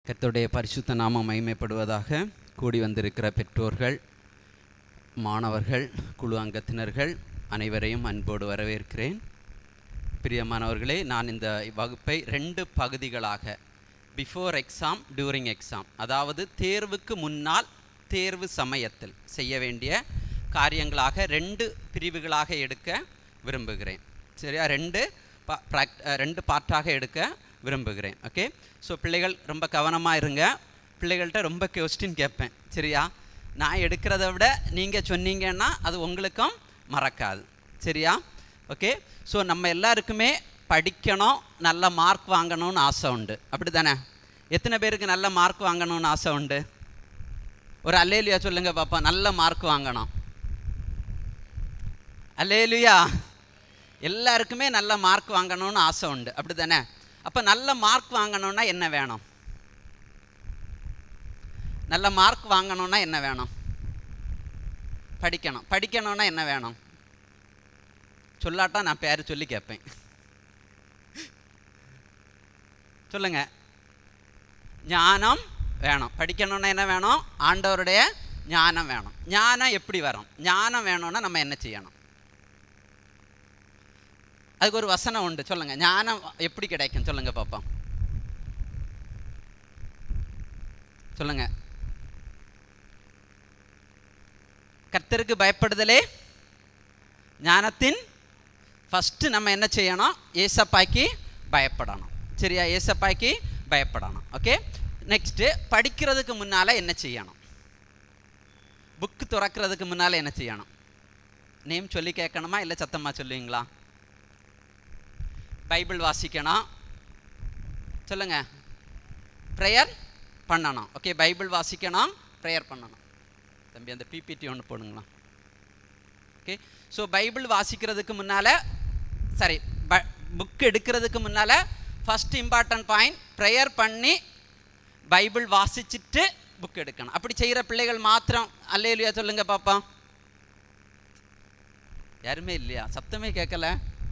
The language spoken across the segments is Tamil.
கர்த்தருடைய பரிசுத்த நாமம் மகிமைப்படுவதாக கூடி வந்திருக்கிற பெற்றோர்கள் மாணவர்கள் குழு அங்கத்தினர்கள் அனைவரையும் அன்போடு வரவேற்கிறேன் பிரியமானவர்களே நான் இந்த வகுப்பை ரெண்டு பகுதிகளாக பிஃபோர் எக்ஸாம் டியூரிங் எக்ஸாம் அதாவது தேர்வுக்கு முன்னால் தேர்வு சமயத்தில் செய்ய வேண்டிய காரியங்களாக ரெண்டு பிரிவுகளாக எடுக்க விரும்புகிறேன் சரியா ரெண்டு பா ப்ராக்ட் ரெண்டு பார்ட்டாக எடுக்க விரும்புகிறேன் ஓகே ஸோ பிள்ளைகள் ரொம்ப கவனமாக இருங்க பிள்ளைகள்கிட்ட ரொம்ப கொஸ்டின் கேட்பேன் சரியா நான் எடுக்கிறத விட நீங்கள் சொன்னீங்கன்னா அது உங்களுக்கும் மறக்காது சரியா ஓகே ஸோ நம்ம எல்லாருக்குமே படிக்கணும் நல்ல மார்க் வாங்கணும்னு ஆசை உண்டு அப்படி தானே எத்தனை பேருக்கு நல்ல மார்க் வாங்கணும்னு ஆசை உண்டு ஒரு அல்லேலியா சொல்லுங்க பாப்பா நல்ல மார்க் வாங்கணும் அல்லேலுயா எல்லாருக்குமே நல்ல மார்க் வாங்கணும்னு ஆசை உண்டு அப்படி தானே அப்போ நல்ல மார்க் வாங்கணும்னா என்ன வேணும் நல்ல மார்க் வாங்கணும்னா என்ன வேணும் படிக்கணும் படிக்கணும்னா என்ன வேணும் சொல்லாட்டா நான் பேர் சொல்லி கேட்பேன் சொல்லுங்க ஞானம் வேணும் படிக்கணும்னா என்ன வேணும் ஆண்டவருடைய ஞானம் வேணும் ஞானம் எப்படி வரும் ஞானம் வேணும்னா நம்ம என்ன செய்யணும் அதுக்கு ஒரு வசனம் உண்டு சொல்லுங்க ஞானம் எப்படி கிடைக்கும் சொல்லுங்க பாப்போம் சொல்லுங்க கர்த்தருக்கு பயப்படுதலே ஞானத்தின் ஃபஸ்ட்டு நம்ம என்ன செய்யணும் ஏசப்பாய்க்கு பயப்படணும் சரியா ஏசப்பாய்க்கு பயப்படணும் ஓகே நெக்ஸ்ட்டு படிக்கிறதுக்கு முன்னால் என்ன செய்யணும் புக்கு திறக்கிறதுக்கு முன்னால் என்ன செய்யணும் நேம் சொல்லி கேட்கணுமா இல்லை சத்தமாக சொல்லுவீங்களா பைபிள் வாசிக்கணும் சொல்லுங்க ப்ரேயர் பண்ணணும் ஓகே பைபிள் வாசிக்கணும் ப்ரேயர் பண்ணணும் தம்பி அந்த பிபிடி ஒன்று போடுங்களா ஓகே ஸோ பைபிள் வாசிக்கிறதுக்கு முன்னால் சரி ப புக் எடுக்கிறதுக்கு முன்னால் ஃபஸ்ட் இம்பார்ட்டன்ட் பாயிண்ட் ப்ரேயர் பண்ணி பைபிள் வாசிச்சுட்டு புக் எடுக்கணும் அப்படி செய்கிற பிள்ளைகள் மாத்திரம் அல்லையிலையா சொல்லுங்க பாப்பா யாருமே இல்லையா சத்தமே கேட்கல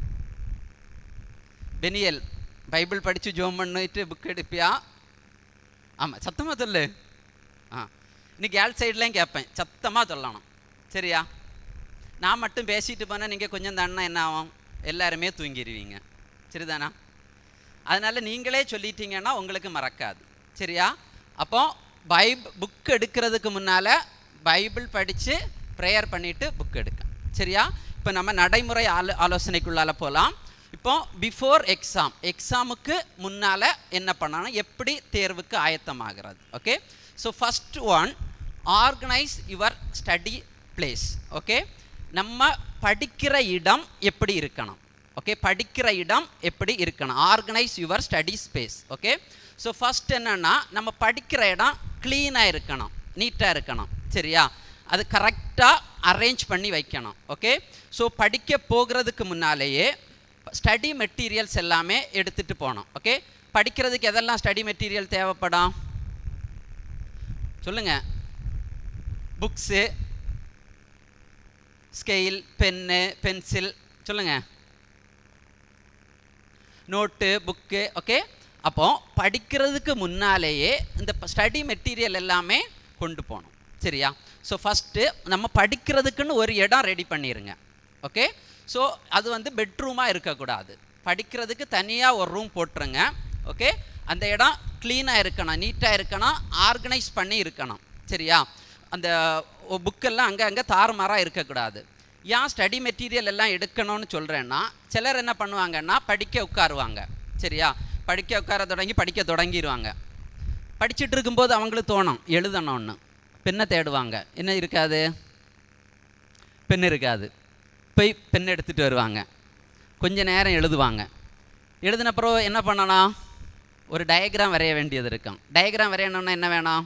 பெனியல் பைபிள் படித்து ஜோம் பண்ணிட்டு புக் எடுப்பியா ஆமாம் சத்தமாக சொல்லு ஆ இன்னைக்கு கேர்ள் சைட்லேயும் கேட்பேன் சத்தமாக சொல்லணும் சரியா நான் மட்டும் பேசிட்டு போனால் நீங்கள் கொஞ்சம் தானே என்ன ஆகும் எல்லாருமே தூங்கிடுவீங்க சரிதானா அதனால் நீங்களே சொல்லிட்டீங்கன்னா உங்களுக்கு மறக்காது சரியா அப்போ பைப் புக் எடுக்கிறதுக்கு முன்னால் பைபிள் படித்து ப்ரேயர் பண்ணிவிட்டு புக் எடுக்க சரியா இப்போ நம்ம நடைமுறை ஆலோ ஆலோசனைக்குள்ளால போகலாம் இப்போ பிஃபோர் எக்ஸாம் எக்ஸாமுக்கு முன்னால் என்ன பண்ணணும் எப்படி தேர்வுக்கு ஆயத்தமாகிறது okay so first one organise your study place okay நம்ம படிக்கிற இடம் எப்படி இருக்கணும் ஓகே படிக்கிற இடம் எப்படி இருக்கணும் organise your study space okay so first என்னென்னா நம்ம படிக்கிற இடம் க்ளீனாக இருக்கணும் நீட்டாக இருக்கணும் சரியா அது கரெக்டாக அரேஞ்ச் பண்ணி வைக்கணும் ஓகே ஸோ படிக்க போகிறதுக்கு முன்னாலேயே ஸ்டடி மெட்டீரியல்ஸ் எல்லாமே எடுத்துகிட்டு போகணும் ஓகே படிக்கிறதுக்கு எதெல்லாம் ஸ்டடி மெட்டீரியல் தேவைப்படும் சொல்லுங்கள் புக்ஸு ஸ்கெயில் பென்னு பென்சில் சொல்லுங்கள் நோட்டு புக்கு ஓகே அப்போ படிக்கிறதுக்கு முன்னாலேயே இந்த ஸ்டடி மெட்டீரியல் எல்லாமே கொண்டு போகணும் சரியா ஸோ ஃபஸ்ட்டு நம்ம படிக்கிறதுக்குன்னு ஒரு இடம் ரெடி பண்ணிடுங்க ஓகே ஸோ அது வந்து பெட்ரூமாக இருக்கக்கூடாது படிக்கிறதுக்கு தனியாக ஒரு ரூம் போட்டுருங்க ஓகே அந்த இடம் க்ளீனாக இருக்கணும் நீட்டாக இருக்கணும் ஆர்கனைஸ் பண்ணி இருக்கணும் சரியா அந்த புக்கெல்லாம் அங்கே அங்கே தாறுமாறாக இருக்கக்கூடாது ஏன் ஸ்டடி மெட்டீரியல் எல்லாம் எடுக்கணும்னு சொல்கிறேன்னா சிலர் என்ன பண்ணுவாங்கன்னா படிக்க உட்காருவாங்க சரியா படிக்க உட்கார தொடங்கி படிக்க தொடங்கிடுவாங்க படிச்சுட்டு இருக்கும்போது அவங்களுக்கு தோணும் எழுதணும்னு பெண்ணை தேடுவாங்க என்ன இருக்காது பெண் இருக்காது போய் பெண் எடுத்துகிட்டு வருவாங்க கொஞ்ச நேரம் எழுதுவாங்க எழுதினப்புறம் என்ன பண்ணணும் ஒரு டயக்ராம் வரைய வேண்டியது இருக்கும் டயக்ராம் வரையணும்னா என்ன வேணும்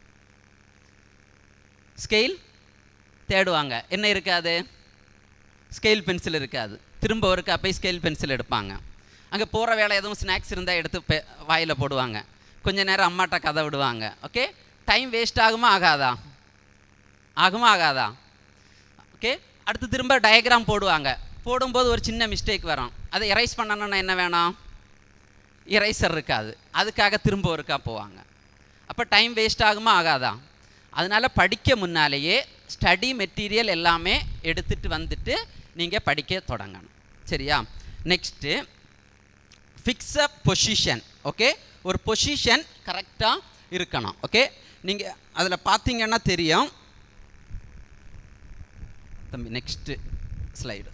ஸ்கெயில் தேடுவாங்க என்ன இருக்காது ஸ்கெயில் பென்சில் இருக்காது திரும்ப ஒருக்கா போய் ஸ்கெயில் பென்சில் எடுப்பாங்க அங்கே போகிற வேலை எதுவும் ஸ்நாக்ஸ் இருந்தால் எடுத்து பெ வாயில் போடுவாங்க கொஞ்ச நேரம் அம்மாட்ட கதை விடுவாங்க ஓகே டைம் வேஸ்ட் ஆகுமா ஆகாதா ஆகுமா ஆகாதா ஓகே அடுத்து திரும்ப டயக்ராம் போடுவாங்க போடும்போது ஒரு சின்ன மிஸ்டேக் வரும் அதை எரைஸ் பண்ணணும்னா என்ன வேணும் இரைசர் இருக்காது அதுக்காக திரும்ப ஒருக்கா போவாங்க அப்போ டைம் வேஸ்ட் ஆகுமா ஆகாதா அதனால் படிக்க முன்னாலேயே ஸ்டடி மெட்டீரியல் எல்லாமே எடுத்துட்டு வந்துட்டு நீங்கள் படிக்க தொடங்கணும் சரியா next fix a position okay ஒரு பொசிஷன் கரெக்டாக இருக்கணும் ஓகே நீங்கள் அதில் பார்த்தீங்கன்னா தெரியும் தம்பி நெக்ஸ்ட்டு ஸ்லைடு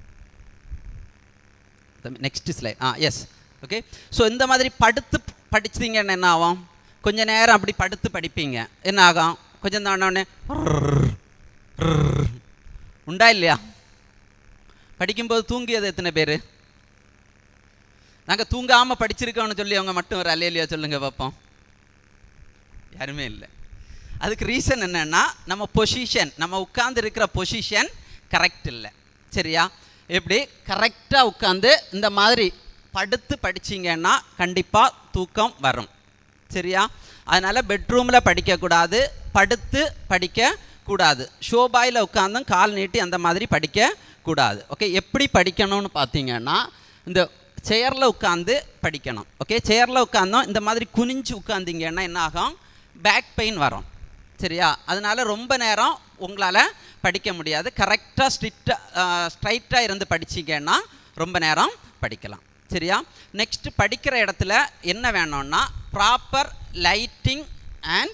தம்பி next slide ah yes okay so இந்த மாதிரி படுத்து படிச்சிங்கன்னா என்ன ஆகும் கொஞ்ச நேரம் அப்படி படுத்து படிப்பீங்க என்ன ஆகும் கொஞ்சம் தாண்டோடனே உண்டா இல்லையா படிக்கும்போது தூங்கியது எத்தனை பேர் நாங்கள் தூங்காமல் படிச்சிருக்கோம்னு சொல்லி அவங்க மட்டும் ஒரு அலையிலையா சொல்லுங்க பார்ப்போம் யாருமே இல்லை அதுக்கு ரீசன் என்னன்னா நம்ம பொசிஷன் நம்ம உட்கார்ந்து இருக்கிற பொசிஷன் கரெக்ட் இல்லை சரியா எப்படி கரெக்டாக உட்காந்து இந்த மாதிரி படுத்து படிச்சீங்கன்னா கண்டிப்பாக தூக்கம் வரும் சரியா அதனால் பெட்ரூமில் படிக்கக்கூடாது படுத்து படிக்கக்கூடாது ஷோபாயில் உட்காந்தும் கால் நீட்டி அந்த மாதிரி படிக்கக்கூடாது ஓகே எப்படி படிக்கணும்னு பார்த்தீங்கன்னா இந்த சேரில் உட்காந்து படிக்கணும் ஓகே சேரில் உட்காந்தோம் இந்த மாதிரி குனிஞ்சு உட்காந்திங்கன்னா என்ன ஆகும் பேக் பெயின் வரும் சரியா அதனால ரொம்ப நேரம் உங்களால் படிக்க முடியாது கரெக்டாக ஸ்ட்ரிக்டாக ஸ்ட்ரைட்டாக இருந்து படிச்சீங்கன்னா ரொம்ப நேரம் படிக்கலாம் சரியா நெக்ஸ்ட் படிக்கிற இடத்துல என்ன வேணும்னா proper lighting and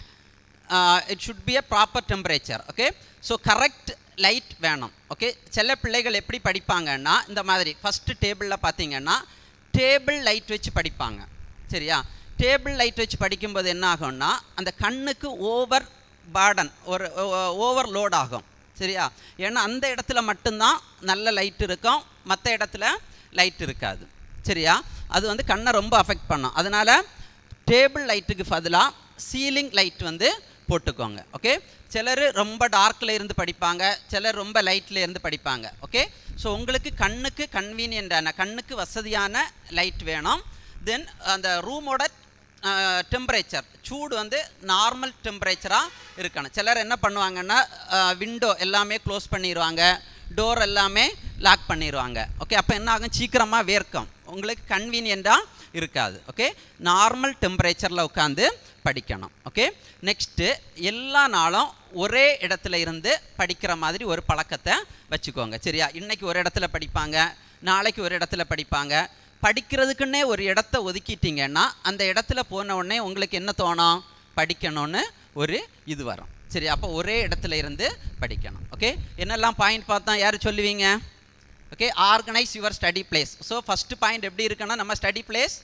it should be a proper temperature okay so correct light வேணும் ஓகே சில பிள்ளைகள் எப்படி படிப்பாங்கன்னா இந்த மாதிரி ஃபஸ்ட்டு டேபிளில் பார்த்தீங்கன்னா டேபிள் லைட் வச்சு படிப்பாங்க சரியா டேபிள் லைட் வச்சு படிக்கும்போது என்ன ஆகும்னா அந்த கண்ணுக்கு ஓவர் பார்டன் ஒரு ஓவர் லோட் ஆகும் சரியா ஏன்னா அந்த இடத்துல மட்டும்தான் நல்ல லைட் இருக்கும் மற்ற இடத்துல லைட் இருக்காது சரியா அது வந்து கண்ணை ரொம்ப அஃபெக்ட் பண்ணும் அதனால் டேபிள் லைட்டுக்கு பதிலாக சீலிங் லைட் வந்து போட்டுக்கோங்க ஓகே சிலர் ரொம்ப டார்க்கில் இருந்து படிப்பாங்க சிலர் ரொம்ப லைட்டில் இருந்து படிப்பாங்க ஓகே ஸோ உங்களுக்கு கண்ணுக்கு கன்வீனியண்டான கண்ணுக்கு வசதியான லைட் வேணும் தென் அந்த ரூமோட டெம்பரேச்சர் சூடு வந்து நார்மல் டெம்பரேச்சராக இருக்கணும் சிலர் என்ன பண்ணுவாங்கன்னா விண்டோ எல்லாமே க்ளோஸ் பண்ணிடுவாங்க டோர் எல்லாமே லாக் பண்ணிடுவாங்க ஓகே அப்போ என்ன ஆகும் சீக்கிரமாக வேர்க்கும் உங்களுக்கு கன்வீனியண்ட்டாக இருக்காது ஓகே நார்மல் டெம்பரேச்சரில் உட்காந்து படிக்கணும் ஓகே நெக்ஸ்ட்டு எல்லா நாளும் ஒரே இடத்துல இருந்து படிக்கிற மாதிரி ஒரு பழக்கத்தை வச்சுக்கோங்க சரியா இன்னைக்கு ஒரு இடத்துல படிப்பாங்க நாளைக்கு ஒரு இடத்துல படிப்பாங்க படிக்கிறதுக்குன்னே ஒரு இடத்த ஒதுக்கிட்டீங்கன்னா அந்த இடத்துல போன உடனே உங்களுக்கு என்ன தோணும் படிக்கணும்னு ஒரு இது வரும் சரி அப்போ ஒரே இடத்துல இருந்து படிக்கணும் ஓகே என்னெல்லாம் பாயிண்ட் பார்த்தா யார் சொல்லுவீங்க okay organise your study place so first point எப்படி இருக்குன்னா நம்ம ஸ்டடி பிளேஸ்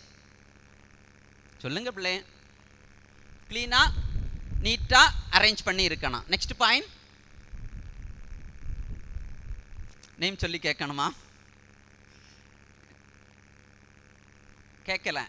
சொல்லுங்க பிள்ளை க்ளீனாக நீட்டாக அரேஞ்ச் பண்ணி இருக்கணும் நெக்ஸ்ட் பாயிண்ட் நேம் சொல்லி கேட்கணுமா கேட்கல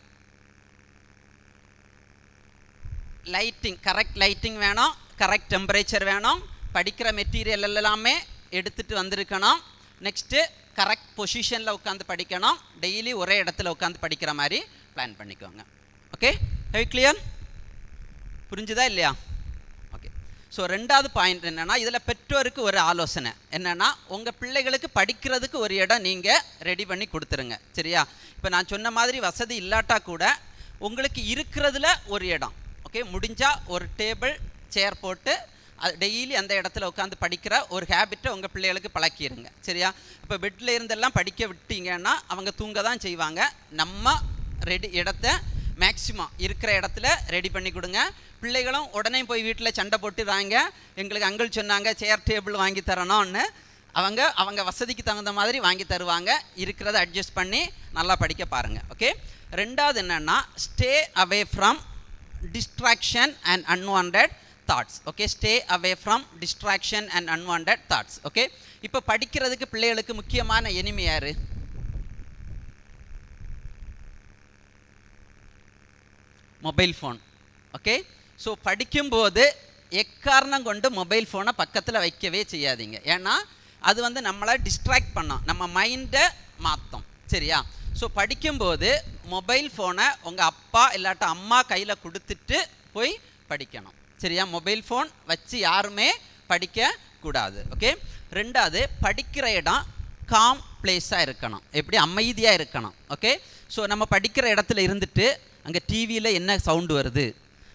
லைட்டிங் கரெக்ட் லைட்டிங் வேணும் கரெக்ட் டெம்பரேச்சர் வேணும் படிக்கிற மெட்டீரியல் எல்லாமே எடுத்துட்டு வந்திருக்கணும் நெக்ஸ்ட்டு கரெக்ட் பொசிஷனில் உட்காந்து படிக்கணும் டெய்லி ஒரே இடத்துல உட்காந்து படிக்கிற மாதிரி பிளான் பண்ணிக்கோங்க ஓகே ஹெவி கிளியர் புரிஞ்சுதா இல்லையா ஓகே ஸோ ரெண்டாவது பாயிண்ட் என்னென்னா இதில் பெற்றோருக்கு ஒரு ஆலோசனை என்னென்னா உங்கள் பிள்ளைகளுக்கு படிக்கிறதுக்கு ஒரு இடம் நீங்கள் ரெடி பண்ணி கொடுத்துருங்க சரியா இப்போ நான் சொன்ன மாதிரி வசதி இல்லாட்டா கூட உங்களுக்கு இருக்கிறதுல ஒரு இடம் ஓகே முடிஞ்சால் ஒரு டேபிள் சேர் போட்டு அது டெய்லி அந்த இடத்துல உட்காந்து படிக்கிற ஒரு ஹேபிட்டை உங்கள் பிள்ளைகளுக்கு பழக்கிடுங்க சரியா இப்போ பெட்டில் இருந்தெல்லாம் படிக்க விட்டீங்கன்னா அவங்க தூங்க தான் செய்வாங்க நம்ம ரெடி இடத்த மேக்ஸிமம் இருக்கிற இடத்துல ரெடி பண்ணி கொடுங்க பிள்ளைகளும் உடனே போய் வீட்டில் சண்டை போட்டுறாங்க எங்களுக்கு அங்கிள் சொன்னாங்க சேர் டேபிள் வாங்கி தரணும்னு அவங்க அவங்க வசதிக்கு தகுந்த மாதிரி வாங்கி தருவாங்க இருக்கிறத அட்ஜஸ்ட் பண்ணி நல்லா படிக்க பாருங்கள் ஓகே ரெண்டாவது என்னென்னா stay away from distraction and unwanted thoughts okay stay away from distraction and unwanted thoughts okay இப்போ படிக்கிறதுக்கு பிள்ளைகளுக்கு முக்கியமான எனிமி யாரு மொபைல் ஃபோன் ஓகே ஸோ படிக்கும்போது எக்காரணம் கொண்டு மொபைல் ஃபோனை பக்கத்தில் வைக்கவே செய்யாதீங்க ஏன்னா அது வந்து நம்மளை டிஸ்ட்ராக்ட் பண்ணோம் நம்ம மைண்டை மாற்றும் சரியா ஸோ படிக்கும்போது மொபைல் ஃபோனை உங்கள் அப்பா இல்லாட்ட அம்மா கையில் கொடுத்துட்டு போய் படிக்கணும் சரியா மொபைல் ஃபோன் வச்சு யாருமே படிக்க கூடாது ஓகே ரெண்டாவது படிக்கிற இடம் காம் பிளேஸாக இருக்கணும் எப்படி அமைதியாக இருக்கணும் ஓகே ஸோ நம்ம படிக்கிற இடத்துல இருந்துட்டு அங்கே டிவியில் என்ன சவுண்டு வருது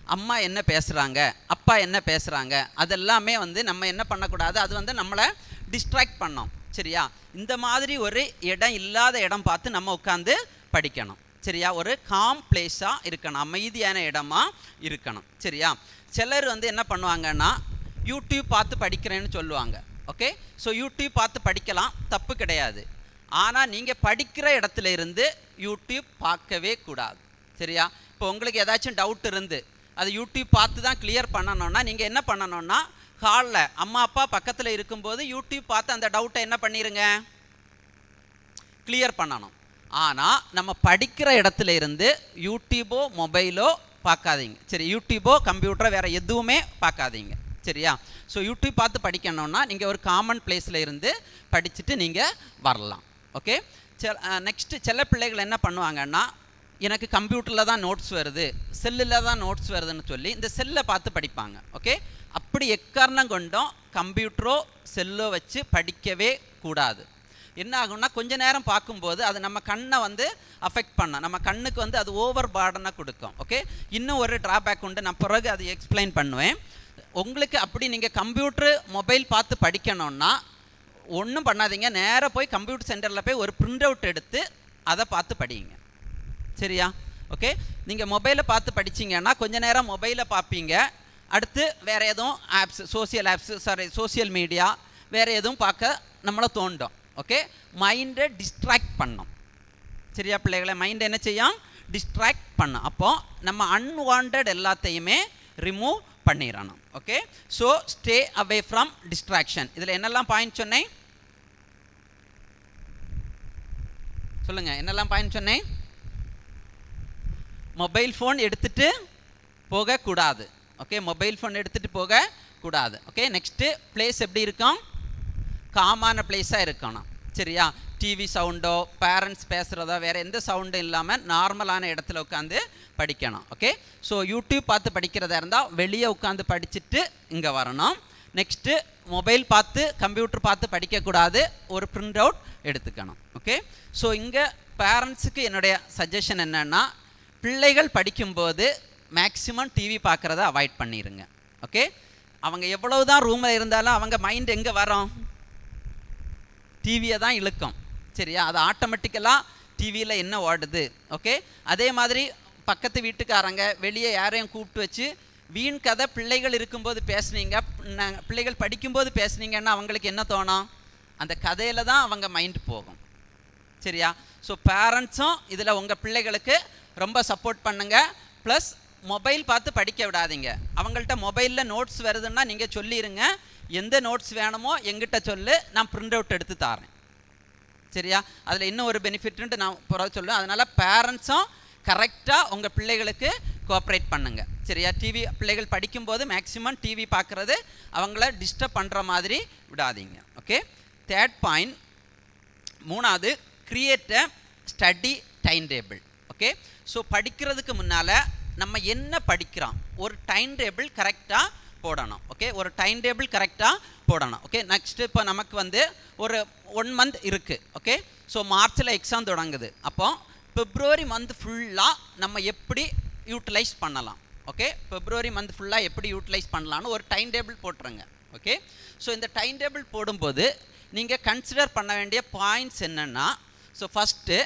அம்மா என்ன பேசுகிறாங்க அப்பா என்ன பேசுகிறாங்க அதெல்லாமே வந்து நம்ம என்ன பண்ணக்கூடாது அது வந்து நம்மளை டிஸ்ட்ராக்ட் பண்ணோம் சரியா இந்த மாதிரி ஒரு இடம் இல்லாத இடம் பார்த்து நம்ம உட்காந்து படிக்கணும் சரியா ஒரு காம் பிளேஸாக இருக்கணும் அமைதியான இடமா இருக்கணும் சரியா சிலர் வந்து என்ன பண்ணுவாங்கன்னா யூடியூப் பார்த்து படிக்கிறேன்னு சொல்லுவாங்க ஓகே ஸோ யூடியூப் பார்த்து படிக்கலாம் தப்பு கிடையாது ஆனால் நீங்கள் படிக்கிற இடத்துல இருந்து யூடியூப் பார்க்கவே கூடாது சரியா இப்போ உங்களுக்கு ஏதாச்சும் டவுட் இருந்து அது யூடியூப் பார்த்து தான் கிளியர் பண்ணணும்னா நீங்கள் என்ன பண்ணணும்னா ஹாலில் அம்மா அப்பா பக்கத்தில் இருக்கும்போது யூடியூப் பார்த்து அந்த டவுட்டை என்ன பண்ணிடுங்க கிளியர் பண்ணணும் ஆனால் நம்ம படிக்கிற இடத்துல இருந்து யூடியூபோ மொபைலோ பார்க்காதீங்க சரி யூடியூபோ கம்ப்யூட்டரோ வேறு எதுவுமே பார்க்காதீங்க சரியா ஸோ யூடியூப் பார்த்து படிக்கணும்னா நீங்கள் ஒரு காமன் பிளேஸில் இருந்து படிச்சுட்டு நீங்கள் வரலாம் ஓகே நெக்ஸ்ட்டு சில பிள்ளைகள் என்ன பண்ணுவாங்கன்னா எனக்கு கம்ப்யூட்டரில் தான் நோட்ஸ் வருது செல்லில் தான் நோட்ஸ் வருதுன்னு சொல்லி இந்த செல்லை பார்த்து படிப்பாங்க ஓகே அப்படி எக்காரணம் கொண்டும் கம்ப்யூட்டரோ செல்லோ வச்சு படிக்கவே கூடாது என்ன ஆகும்னா கொஞ்ச நேரம் பார்க்கும்போது அது நம்ம கண்ணை வந்து அஃபெக்ட் பண்ண நம்ம கண்ணுக்கு வந்து அது ஓவர் பார்டனை கொடுக்கும் ஓகே இன்னும் ஒரு ட்ராபேக் உண்டு நான் பிறகு அது எக்ஸ்பிளைன் பண்ணுவேன் உங்களுக்கு அப்படி நீங்கள் கம்ப்யூட்ரு மொபைல் பார்த்து படிக்கணும்னா ஒன்றும் பண்ணாதீங்க நேராக போய் கம்ப்யூட்டர் சென்டரில் போய் ஒரு பிரிண்ட் அவுட் எடுத்து அதை பார்த்து படிங்க சரியா ஓகே நீங்கள் மொபைலை பார்த்து படிச்சீங்கன்னா கொஞ்ச நேரம் மொபைலை பார்ப்பீங்க அடுத்து வேறு எதுவும் apps social apps sorry social media வேறு எதுவும் பார்க்க நம்மளை தோண்டும் ஓகே மைண்டை டிஸ்ட்ராக்ட் பண்ணும் சரியா பிள்ளைகளை மைண்ட் என்ன செய்யும் டிஸ்ட்ராக்ட் பண்ணும் அப்போ நம்ம அன்வான்ட் எல்லாத்தையுமே ரிமூவ் பண்ணிடணும் okay so stay away from distraction இதில் என்னெல்லாம் பாயிண்ட் சொன்னேன் சொல்லுங்க என்னெல்லாம் பாயிண்ட் சொன்னேன் மொபைல் ஃபோன் எடுத்துட்டு போகக்கூடாது ஓகே மொபைல் ஃபோன் எடுத்துட்டு போக கூடாது ஓகே நெக்ஸ்ட்டு பிளேஸ் எப்படி இருக்கும் காமான பிளேஸாக இருக்கணும் சரியா டிவி சவுண்டோ பேரண்ட்ஸ் பேசுகிறதோ வேறு எந்த சவுண்டும் இல்லாமல் நார்மலான இடத்துல உட்காந்து படிக்கணும் ஓகே ஸோ யூடியூப் பார்த்து படிக்கிறதா இருந்தால் வெளியே உட்காந்து படிச்சுட்டு இங்கே வரணும் நெக்ஸ்ட்டு மொபைல் பார்த்து கம்ப்யூட்டர் பார்த்து படிக்கக்கூடாது ஒரு பிரிண்ட் அவுட் எடுத்துக்கணும் ஓகே ஸோ இங்கே பேரண்ட்ஸுக்கு என்னுடைய சஜஷன் என்னென்னா பிள்ளைகள் படிக்கும்போது மேக்ஸிமம் டிவி பார்க்குறத அவாய்ட் பண்ணிடுங்க ஓகே அவங்க எவ்வளவு தான் ரூமில் இருந்தாலும் அவங்க மைண்ட் எங்கே வரும் டிவியை தான் இழுக்கும் சரியா அது ஆட்டோமேட்டிக்கலாக டிவியில் என்ன ஓடுது ஓகே அதே மாதிரி பக்கத்து வீட்டுக்காரங்க வெளியே யாரையும் கூப்பிட்டு வச்சு வீண் கதை பிள்ளைகள் இருக்கும்போது பேசுனீங்க ந- பிள்ளைகள் படிக்கும்போது பேசுனீங்கன்னா அவங்களுக்கு என்ன தோணும் அந்த கதையில் தான் அவங்க மைண்ட் போகும் சரியா ஸோ பேரண்ட்ஸும் இதில் உங்கள் பிள்ளைகளுக்கு ரொம்ப சப்போர்ட் பண்ணுங்க ப்ளஸ் மொபைல் பார்த்து படிக்க விடாதீங்க அவங்கள்ட்ட மொபைலில் நோட்ஸ் வருதுன்னா நீங்கள் சொல்லிடுங்க எந்த நோட்ஸ் வேணுமோ எங்கிட்ட சொல்லு நான் பிரிண்ட் அவுட் எடுத்து தாரேன் சரியா அதில் இன்னும் ஒரு பெனிஃபிட்ன்ட்டு நான் பிறகு சொல்லுவேன் அதனால் பேரண்ட்ஸும் கரெக்டாக உங்கள் பிள்ளைகளுக்கு கோஆப்ரேட் பண்ணுங்க சரியா டிவி பிள்ளைகள் படிக்கும்போது மேக்ஸிமம் டிவி பார்க்குறது அவங்கள டிஸ்டர்ப் பண்ணுற மாதிரி விடாதீங்க ஓகே தேர்ட் பாயிண்ட் மூணாவது create a study time table okay so படிக்கிறதுக்கு முன்னால் நம்ம என்ன படிக்கிறோம் ஒரு டைம் டேபிள் கரெக்டாக போடணும் ஓகே ஒரு டைம் டேபிள் கரெக்டாக போடணும் ஓகே நெக்ஸ்ட் இப்போ நமக்கு வந்து ஒரு ஒன் மந்த் இருக்குது ஓகே ஸோ மார்ச்சில் எக்ஸாம் தொடங்குது அப்போ பிப்ரவரி மந்த் ஃபுல்லாக நம்ம எப்படி யூட்டிலைஸ் பண்ணலாம் ஓகே பிப்ரவரி மந்த் ஃபுல்லாக எப்படி யூட்டிலைஸ் பண்ணலாம்னு ஒரு டைம் டேபிள் போட்டுருங்க ஓகே ஸோ இந்த டைம் டேபிள் போடும்போது நீங்கள் கன்சிடர் பண்ண வேண்டிய பாயிண்ட்ஸ் என்னென்னா so first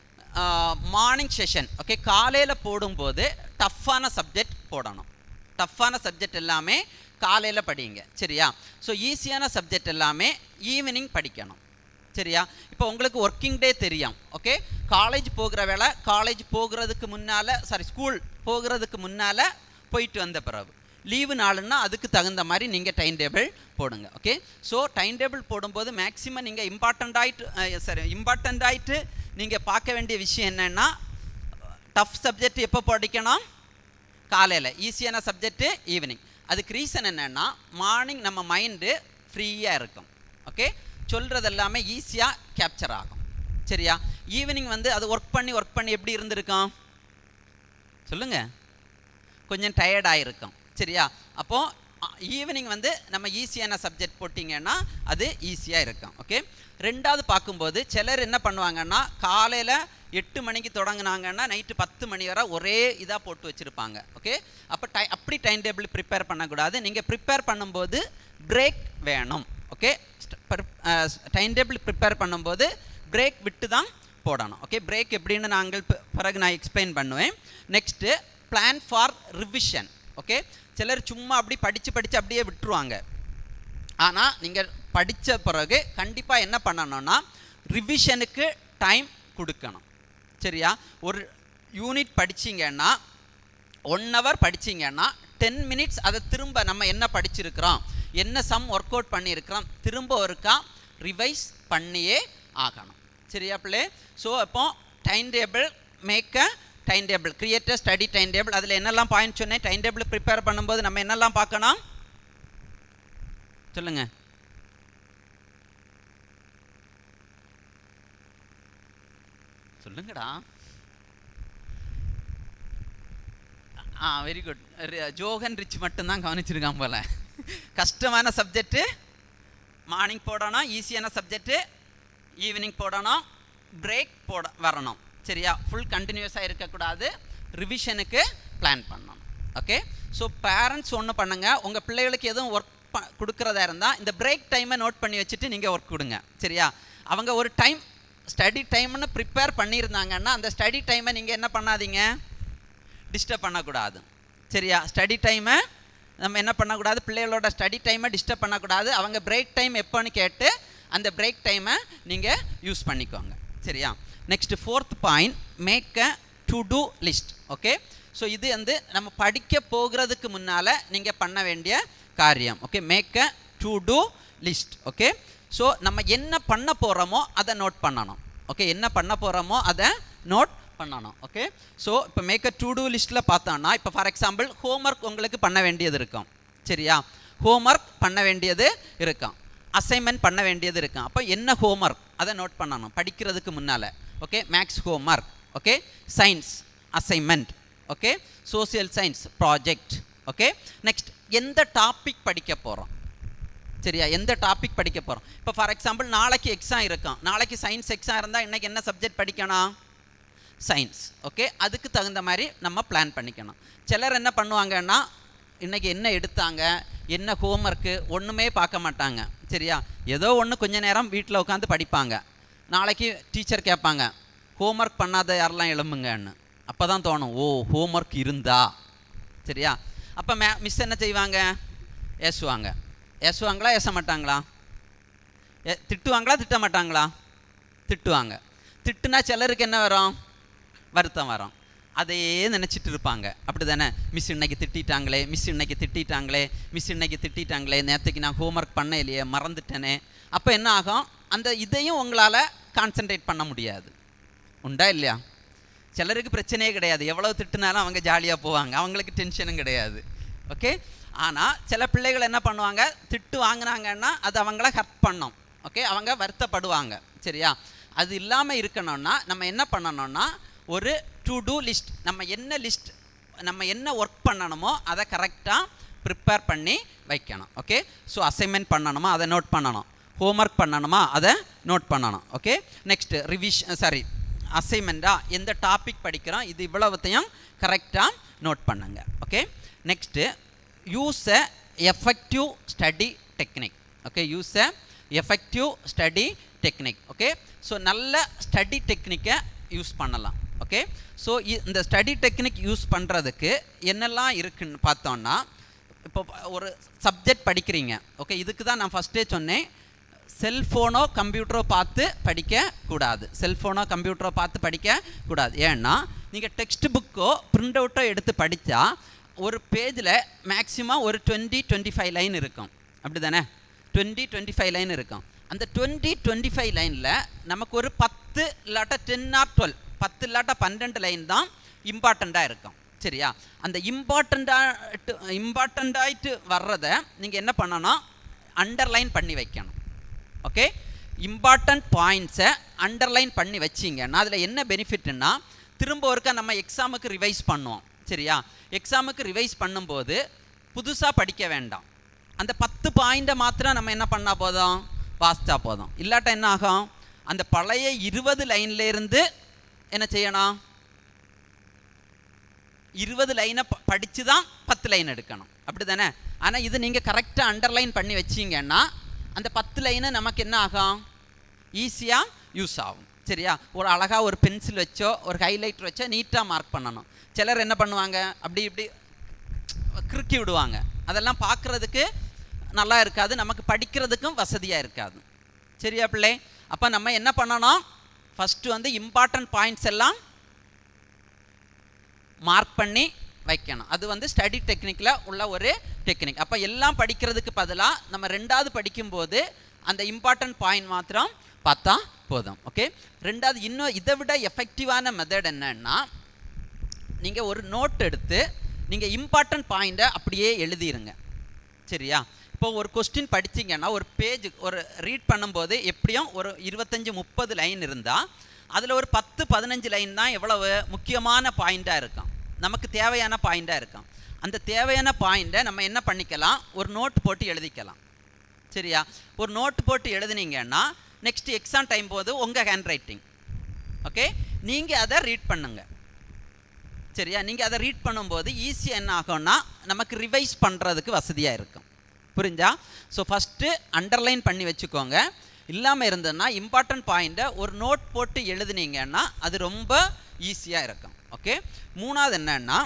morning session okay காலையில் போடும்போது டஃப்பான சப்ஜெக்ட் போடணும் டஃப்பான சப்ஜெக்ட் எல்லாமே காலையில் படிங்க சரியா ஸோ ஈஸியான சப்ஜெக்ட் எல்லாமே ஈவினிங் படிக்கணும் சரியா இப்போ உங்களுக்கு ஒர்க்கிங் டே தெரியும் ஓகே காலேஜ் போகிற வேலை காலேஜ் போகிறதுக்கு முன்னால் சாரி ஸ்கூல் போகிறதுக்கு முன்னால் போயிட்டு வந்த பிறகு லீவு நாளுன்னா அதுக்கு தகுந்த மாதிரி நீங்கள் டைம் டேபிள் போடுங்க ஓகே ஸோ டைம் டேபிள் போடும்போது மேக்ஸிமம் நீங்கள் இம்பார்ட்டண்ட் ஆகிட்டு சரி இம்பார்ட்டண்ட் ஆகிட்டு நீங்கள் பார்க்க வேண்டிய விஷயம் என்னென்னா டஃப் சப்ஜெக்ட் எப்போ படிக்கணும் காலையில் ஈஸியான சப்ஜெக்ட்டு ஈவினிங் அதுக்கு ரீசன் என்னென்னா மார்னிங் நம்ம மைண்டு ஃப்ரீயாக இருக்கும் ஓகே சொல்கிறது எல்லாமே ஈஸியாக கேப்சர் ஆகும் சரியா ஈவினிங் வந்து அது ஒர்க் பண்ணி ஒர்க் பண்ணி எப்படி இருந்திருக்கும் சொல்லுங்கள் கொஞ்சம் டயர்டாக இருக்கும் சரியா அப்போது ஈவினிங் வந்து நம்ம ஈஸியான சப்ஜெக்ட் போட்டிங்கன்னா அது ஈஸியாக இருக்கும் ஓகே ரெண்டாவது பார்க்கும்போது சிலர் என்ன பண்ணுவாங்கன்னா காலையில் எட்டு மணிக்கு தொடங்குனாங்கன்னா நைட்டு பத்து மணி வரை ஒரே இதாக போட்டு வச்சுருப்பாங்க ஓகே அப்போ டை அப்படி டைம் டேபிள் ப்ரிப்பேர் பண்ணக்கூடாது நீங்கள் ப்ரிப்பேர் பண்ணும்போது பிரேக் வேணும் ஓகே டைம் டேபிள் ப்ரிப்பேர் பண்ணும்போது பிரேக் விட்டு தான் போடணும் ஓகே பிரேக் எப்படின்னு நாங்கள் பி- பிறகு நான் எக்ஸ்பிளைன் பண்ணுவேன் next plan for revision okay சிலர் சும்மா அப்படி படித்து படித்து அப்படியே விட்டுருவாங்க ஆனால் நீங்கள் படித்த பிறகு கண்டிப்பாக என்ன பண்ணணும்னா ரிவிஷனுக்கு டைம் கொடுக்கணும் சரியா ஒரு யூனிட் படிச்சீங்கன்னா ஒன் ஹவர் படிச்சீங்கன்னா டென் மினிட்ஸ் அதை திரும்ப நம்ம என்ன படிச்சிருக்கிறோம் என்ன சம் ஒர்க் அவுட் பண்ணியிருக்கிறோம் திரும்ப ஒருக்கா ரிவைஸ் பண்ணியே ஆகணும் சரியா பிள்ளை ஸோ அப்போ time table make a time table create study time table அதில் என்னெல்லாம் பாயிண்ட் சொன்னேன் டைம் டேபிள் ப்ரிப்பேர் பண்ணும்போது நம்ம என்னெல்லாம் பார்க்கணும் சொல்லுங்க சொல்லுங்கடா ஆ வெரி குட் ஜோகன் ரிச் மட்டும்தான் கவனிச்சிருக்கான் போல கஷ்டமான சப்ஜெக்ட்டு மார்னிங் போடணும் ஈஸியான சப்ஜெக்ட்டு ஈவினிங் போடணும் பிரேக் போட வரணும் சரியா ஃபுல் கண்டினியூஸாக இருக்கக்கூடாது ரிவிஷனுக்கு பிளான் பண்ணணும் ஓகே ஸோ பேரண்ட்ஸ் ஒன்று பண்ணுங்க உங்கள் பிள்ளைகளுக்கு எதுவும் ஒர்க் ப கொடுக்குறதா இருந்தால் இந்த பிரேக் டைமை நோட் பண்ணி வச்சுட்டு நீங்கள் ஒர்க் கொடுங்க சரியா அவங்க ஒரு டைம் ஸ்டடி டைம்னு ப்ரிப்பேர் பண்ணியிருந்தாங்கன்னா அந்த ஸ்டடி டைமை நீங்கள் என்ன பண்ணாதீங்க டிஸ்டர்ப் பண்ணக்கூடாது சரியா ஸ்டடி டைமை நம்ம என்ன பண்ணக்கூடாது பிள்ளைகளோட ஸ்டடி டைமை டிஸ்டர்ப் பண்ணக்கூடாது அவங்க பிரேக் டைம் எப்போன்னு கேட்டு அந்த பிரேக் டைமை நீங்கள் யூஸ் பண்ணிக்கோங்க சரியா next fourth point make a to do list okay so இது வந்து நம்ம படிக்க போகிறதுக்கு முன்னால் நீங்கள் பண்ண வேண்டிய காரியம் okay make a to do list okay so நம்ம என்ன பண்ண போகிறோமோ அதை நோட் பண்ணணும் ஓகே என்ன பண்ண போகிறோமோ அதை நோட் பண்ணணும் ஓகே ஸோ இப்போ மேக் அ டு டூ லிஸ்ட்டில் பார்த்தோன்னா இப்போ ஃபார் எக்ஸாம்பிள் ஹோம்ஒர்க் உங்களுக்கு பண்ண வேண்டியது இருக்கும் சரியா ஹோம்ஒர்க் பண்ண வேண்டியது இருக்கும் அசைன்மெண்ட் பண்ண வேண்டியது இருக்கும் அப்போ என்ன ஹோம்ஒர்க் அதை நோட் பண்ணணும் படிக்கிறதுக்கு முன்னால் okay maths homework okay science assignment okay social science project okay next எந்த டாபிக் படிக்க போகிறோம் சரியா எந்த டாபிக் படிக்க போகிறோம் இப்போ ஃபார் எக்ஸாம்பிள் நாளைக்கு எக்ஸாம் இருக்கும் நாளைக்கு சயின்ஸ் எக்ஸாம் இருந்தால் இன்னைக்கு என்ன சப்ஜெக்ட் படிக்கணும் சயின்ஸ் ஓகே அதுக்கு தகுந்த மாதிரி நம்ம பிளான் பண்ணிக்கணும் சிலர் என்ன பண்ணுவாங்கன்னா இன்னைக்கு என்ன எடுத்தாங்க என்ன ஹோம்ஒர்க்கு ஒன்றுமே பார்க்க மாட்டாங்க சரியா ஏதோ ஒன்று கொஞ்ச நேரம் வீட்டில் உட்காந்து படிப்பாங்க நாளைக்கு டீச்சர் கேட்பாங்க ஹோம்ஒர்க் பண்ணாத யாரெல்லாம் எழும்புங்கன்னு அப்போ தான் தோணும் ஓ ஹோம்ஒர்க் இருந்தா சரியா அப்போ மே மிஸ் என்ன செய்வாங்க ஏசுவாங்க ஏசுவாங்களா ஏச மாட்டாங்களா ஏ- திட்டுவாங்களா திட்ட மாட்டாங்களா திட்டுவாங்க திட்டுனா சிலருக்கு என்ன வரும் வருத்தம் வரும் அதையே நினச்சிட்டு இருப்பாங்க அப்படி தானே மிஸ் இன்னைக்கு திட்டிட்டாங்களே மிஸ் இன்னைக்கு திட்டிட்டாங்களே மிஸ் இன்னைக்கு திட்டிட்டாங்களே நேற்றுக்கு நான் ஹோம்ஒர்க் பண்ண இல்லையே மறந்துட்டேனே அப்போ என்ன ஆகும் அந்த இதையும் உங்களால் கான்சென்ட்ரேட் பண்ண முடியாது உண்டா இல்லையா சிலருக்கு பிரச்சனையே கிடையாது எவ்வளவு திட்டுனாலும் அவங்க ஜாலியாக போவாங்க அவங்களுக்கு டென்ஷனும் கிடையாது ஓகே ஆனால் சில பிள்ளைகள் என்ன பண்ணுவாங்க திட்டு வாங்குனாங்கன்னா அது அவங்கள ஹர்ட் பண்ணும் ஓகே அவங்க வருத்தப்படுவாங்க சரியா அது இல்லாமல் இருக்கணும்னா நம்ம என்ன பண்ணணும்னா ஒரு டு டூ லிஸ்ட் நம்ம என்ன லிஸ்ட் நம்ம என்ன ஒர்க் பண்ணணுமோ அதை கரெக்டாக ப்ரிப்பேர் பண்ணி வைக்கணும் ஓகே ஸோ அசைன்மெண்ட் பண்ணணுமா அதை நோட் பண்ணணும் ஹோம்ஒர்க் பண்ணணுமா அதை நோட் பண்ணணும் ஓகே நெக்ஸ்ட் ரிவிஷன் சாரி அசைன்மெண்ட்டாக எந்த டாபிக் படிக்கிறோம் இது இவ்வளவுத்தையும் கரெக்டாக நோட் பண்ணுங்க okay next use a effective study technique okay use a effective study technique okay so நல்ல ஸ்டடி டெக்னிக்கை யூஸ் பண்ணலாம் ஓகே ஸோ இந்த ஸ்டடி டெக்னிக் யூஸ் பண்ணுறதுக்கு என்னெல்லாம் இருக்குன்னு பார்த்தோன்னா இப்போ ஒரு சப்ஜெக்ட் படிக்கிறீங்க ஓகே இதுக்கு தான் நான் ஃபஸ்ட்டே சொன்னேன் செல்ஃபோனோ கம்ப்யூட்டரோ பார்த்து படிக்க கூடாது செல்ஃபோனோ கம்ப்யூட்டரோ பார்த்து படிக்க கூடாது ஏன்னா நீங்கள் டெக்ஸ்ட் புக்கோ பிரிண்ட் அவுட்டோ எடுத்து படித்தா ஒரு பேஜில் மேக்ஸிமம் ஒரு டுவெண்ட்டி டுவெண்ட்டி ஃபைவ் லைன் இருக்கும் அப்படி தானே டுவெண்ட்டி டுவெண்ட்டி ஃபைவ் லைன் இருக்கும் அந்த டுவெண்ட்டி டுவெண்ட்டி ஃபைவ் லைனில் நமக்கு ஒரு பத்து இல்லாட்டா டென் ஆர் டுவெல் பத்து இல்லாட்டா பன்னெண்டு லைன் தான் இம்பார்ட்டண்ட்டாக இருக்கும் சரியா அந்த இம்பார்ட்டண்ட்டாக இம்பார்ட்டண்ட்டாயிட்டு வர்றதை நீங்கள் என்ன பண்ணணும் அண்டர்லைன் பண்ணி வைக்கணும் ஓகே இம்பார்ட்டன்ட் பாயிண்ட்ஸை அண்டர்லைன் பண்ணி வச்சிங்கன்னா அதில் என்ன பெனிஃபிட்னா திரும்ப ஒருக்கா நம்ம எக்ஸாமுக்கு ரிவைஸ் பண்ணுவோம் சரியா எக்ஸாமுக்கு ரிவைஸ் பண்ணும்போது புதுசாக படிக்க வேண்டாம் அந்த பத்து பாயிண்ட்டை மாத்திரம் நம்ம என்ன பண்ணால் போதும் வாசித்தா போதும் இல்லாட்டா என்ன ஆகும் அந்த பழைய இருபது லைன்லேருந்து என்ன செய்யணும் இருபது லைனை படித்து தான் பத்து லைன் எடுக்கணும் அப்படி தானே ஆனால் இது நீங்கள் கரெக்டாக அண்டர்லைன் பண்ணி வச்சீங்கன்னா அந்த பத்து லைனு நமக்கு என்ன ஆகும் ஈஸியாக யூஸ் ஆகும் சரியா ஒரு அழகாக ஒரு பென்சில் வச்சோ ஒரு ஹைலைட்டர் வச்சோ நீட்டாக மார்க் பண்ணணும் சிலர் என்ன பண்ணுவாங்க அப்படி இப்படி கிறுக்கி விடுவாங்க அதெல்லாம் பார்க்குறதுக்கு நல்லா இருக்காது நமக்கு படிக்கிறதுக்கும் வசதியாக இருக்காது சரியா பிள்ளை அப்போ நம்ம என்ன பண்ணணும் ஃபஸ்ட்டு வந்து இம்பார்ட்டன்ட் பாயிண்ட்ஸ் எல்லாம் மார்க் பண்ணி வைக்கணும் அது வந்து ஸ்டடி டெக்னிக்கில் உள்ள ஒரு டெக்னிக் அப்போ எல்லாம் படிக்கிறதுக்கு பதிலாக நம்ம ரெண்டாவது படிக்கும்போது அந்த இம்பார்ட்டன்ட் பாயிண்ட் மாத்திரம் பார்த்தா போதும் ஓகே ரெண்டாவது இன்னும் இதை விட எஃபெக்டிவான மெத்தட் என்னன்னா நீங்கள் ஒரு நோட் எடுத்து நீங்கள் இம்பார்ட்டன்ட் பாயிண்ட்டை அப்படியே எழுதிருங்க சரியா இப்போ ஒரு கொஸ்டின் படிச்சீங்கன்னா ஒரு பேஜ் ஒரு ரீட் பண்ணும்போது எப்படியும் ஒரு இருபத்தஞ்சி முப்பது லைன் இருந்தால் அதில் ஒரு பத்து பதினஞ்சு லைன் தான் எவ்வளவு முக்கியமான பாயிண்ட்டாக இருக்கும் நமக்கு தேவையான பாயிண்ட்டாக இருக்கும் அந்த தேவையான பாயிண்ட்டை நம்ம என்ன பண்ணிக்கலாம் ஒரு நோட் போட்டு எழுதிக்கலாம் சரியா ஒரு நோட் போட்டு எழுதுனீங்கன்னா நெக்ஸ்ட் எக்ஸாம் டைம் போது உங்கள் ஹேண்ட் ரைட்டிங் ஓகே நீங்கள் அதை ரீட் பண்ணுங்க சரியா நீங்கள் அதை ரீட் பண்ணும்போது ஈஸியாக என்ன ஆகும்னா நமக்கு ரிவைஸ் பண்ணுறதுக்கு வசதியாக இருக்கும் புரிஞ்சா ஸோ ஃபஸ்ட்டு அண்டர்லைன் பண்ணி வச்சுக்கோங்க இல்லாமல் இருந்ததுன்னா இம்பார்ட்டன்ட் பாயிண்ட்டை ஒரு நோட் போட்டு எழுதுனீங்கன்னா அது ரொம்ப ஈஸியாக இருக்கும் ஓகே மூணாவது என்னன்னா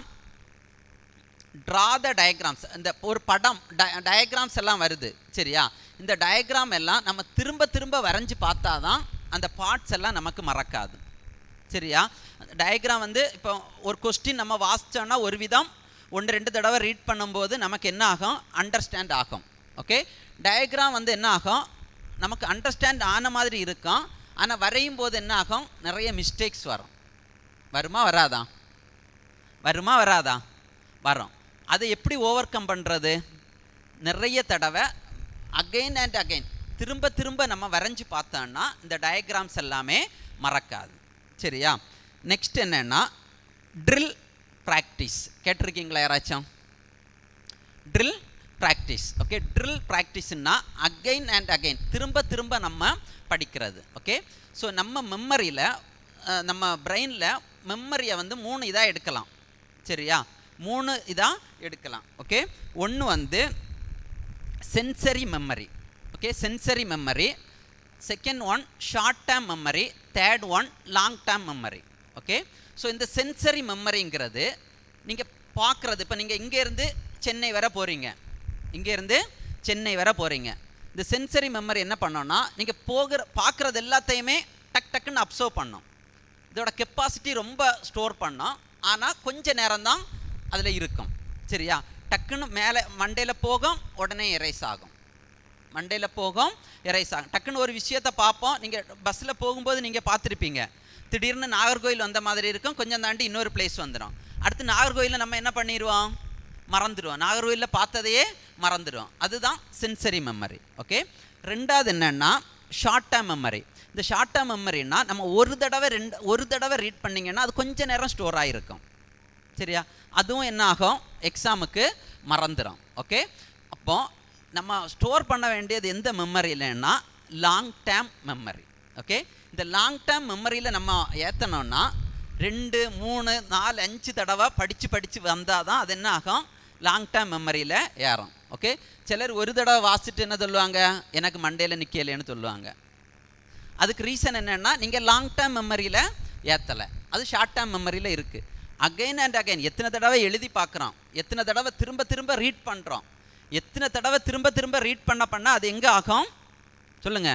ட்ரா த டயக்ராம்ஸ் இந்த ஒரு படம் டயக்ராம்ஸ் எல்லாம் வருது சரியா இந்த டயக்ராம் எல்லாம் நம்ம திரும்ப திரும்ப வரைஞ்சி பார்த்தா தான் அந்த பார்ட்ஸ் எல்லாம் நமக்கு மறக்காது சரியா டயக்ராம் வந்து இப்போ ஒரு கொஸ்டின் நம்ம வாசிச்சோன்னா ஒரு விதம் ஒன்று ரெண்டு தடவை ரீட் பண்ணும்போது நமக்கு என்ன ஆகும் அண்டர்ஸ்டாண்ட் ஆகும் ஓகே டயக்ராம் வந்து என்ன ஆகும் நமக்கு அண்டர்ஸ்டாண்ட் ஆன மாதிரி இருக்கும் ஆனால் வரையும் போது என்ன ஆகும் நிறைய மிஸ்டேக்ஸ் வரும் வருமா வராதா வருமா வராதா வரும் அதை எப்படி ஓவர் கம் பண்ணுறது நிறைய தடவை அகைன் அண்ட் அகைன் திரும்ப திரும்ப நம்ம வரைஞ்சி பார்த்தோன்னா இந்த டயக்ராம்ஸ் எல்லாமே மறக்காது சரியா நெக்ஸ்ட் என்னன்னா ட்ரில் ப்ராக்டிஸ் கேட்டிருக்கீங்களா யாராச்சும் ட்ரில் ப்ராக்டிஸ் ஓகே ட்ரில் ப்ராக்டிஸ்னா அகைன் அண்ட் அகைன் திரும்ப திரும்ப நம்ம படிக்கிறது ஓகே ஸோ நம்ம மெமரியில் நம்ம பிரெயினில் மெமரியை வந்து மூணு இதாக எடுக்கலாம் சரியா மூணு இதாக எடுக்கலாம் ஓகே ஒன்று வந்து sensory memory okay sensory memory second one short term memory third one long term memory okay so இந்த சென்சரி மெமரிங்கிறது நீங்கள் பார்க்குறது இப்போ நீங்கள் இங்கேருந்து சென்னை வர போகிறீங்க இங்கேருந்து சென்னை வர போகிறீங்க இந்த சென்சரி மெமரி என்ன பண்ணோன்னா நீங்கள் போகிற பார்க்குறது எல்லாத்தையுமே டக் டக்குன்னு அப்சர்வ் பண்ணோம் இதோட கெப்பாசிட்டி ரொம்ப ஸ்டோர் பண்ணோம் ஆனால் கொஞ்ச நேரம் தான் அதில் இருக்கும் சரியா டக்குன்னு மேலே மண்டையில் போகும் உடனே எரேஸ் ஆகும் மண்டையில் போகும் எரேஸ் ஆகும் டக்குன்னு ஒரு விஷயத்தை பார்ப்போம் நீங்கள் பஸ்ஸில் போகும்போது நீங்கள் பார்த்துருப்பீங்க திடீர்னு நாகர்கோயில் வந்த மாதிரி இருக்கும் கொஞ்சம் தாண்டி இன்னொரு பிளேஸ் வந்துடும் அடுத்து நாகர்கோயிலில் நம்ம என்ன பண்ணிடுவோம் மறந்துடுவோம் நாகர்கோயிலில் பார்த்ததையே மறந்துடுவோம் அதுதான் சென்சரி மெமரி ஓகே ரெண்டாவது என்னென்னா ஷார்ட் டேர்ம் மெமரி இந்த ஷார்ட் டேர்ம் மெமரினா நம்ம ஒரு தடவை ரெண்டு ஒரு தடவை ரீட் பண்ணிங்கன்னா அது கொஞ்ச நேரம் ஸ்டோர் ஆகிருக்கும் சரியா அதுவும் என்ன ஆகும் எக்ஸாமுக்கு மறந்துடும் ஓகே அப்போ நம்ம ஸ்டோர் பண்ண வேண்டியது எந்த மெமரியிலன்னா லாங் டேர்ம் மெமரி ஓகே இந்த லாங் டேர்ம் மெமரியில் நம்ம ஏற்றணும்னா ரெண்டு மூணு நாலு அஞ்சு தடவை படித்து படித்து வந்தால் தான் அது என்ன ஆகும் லாங் டேர்ம் மெமரியில் ஏறும் ஓகே சிலர் ஒரு தடவை வாசிட்டு என்ன சொல்லுவாங்க எனக்கு மண்டையில் நிற்கலைன்னு சொல்லுவாங்க அதுக்கு ரீசன் என்னென்னா நீங்கள் லாங் டேர்ம் மெமரியில் ஏற்றலை அது ஷார்ட் டேர்ம் மெமரியில் இருக்குது அகைன் அண்ட் அகைன் எத்தனை தடவை எழுதி பார்க்குறோம் எத்தனை தடவை திரும்ப திரும்ப ரீட் பண்ணுறோம் எத்தனை தடவை திரும்ப திரும்ப ரீட் பண்ண பண்ண அது எங்கே ஆகும் சொல்லுங்கள்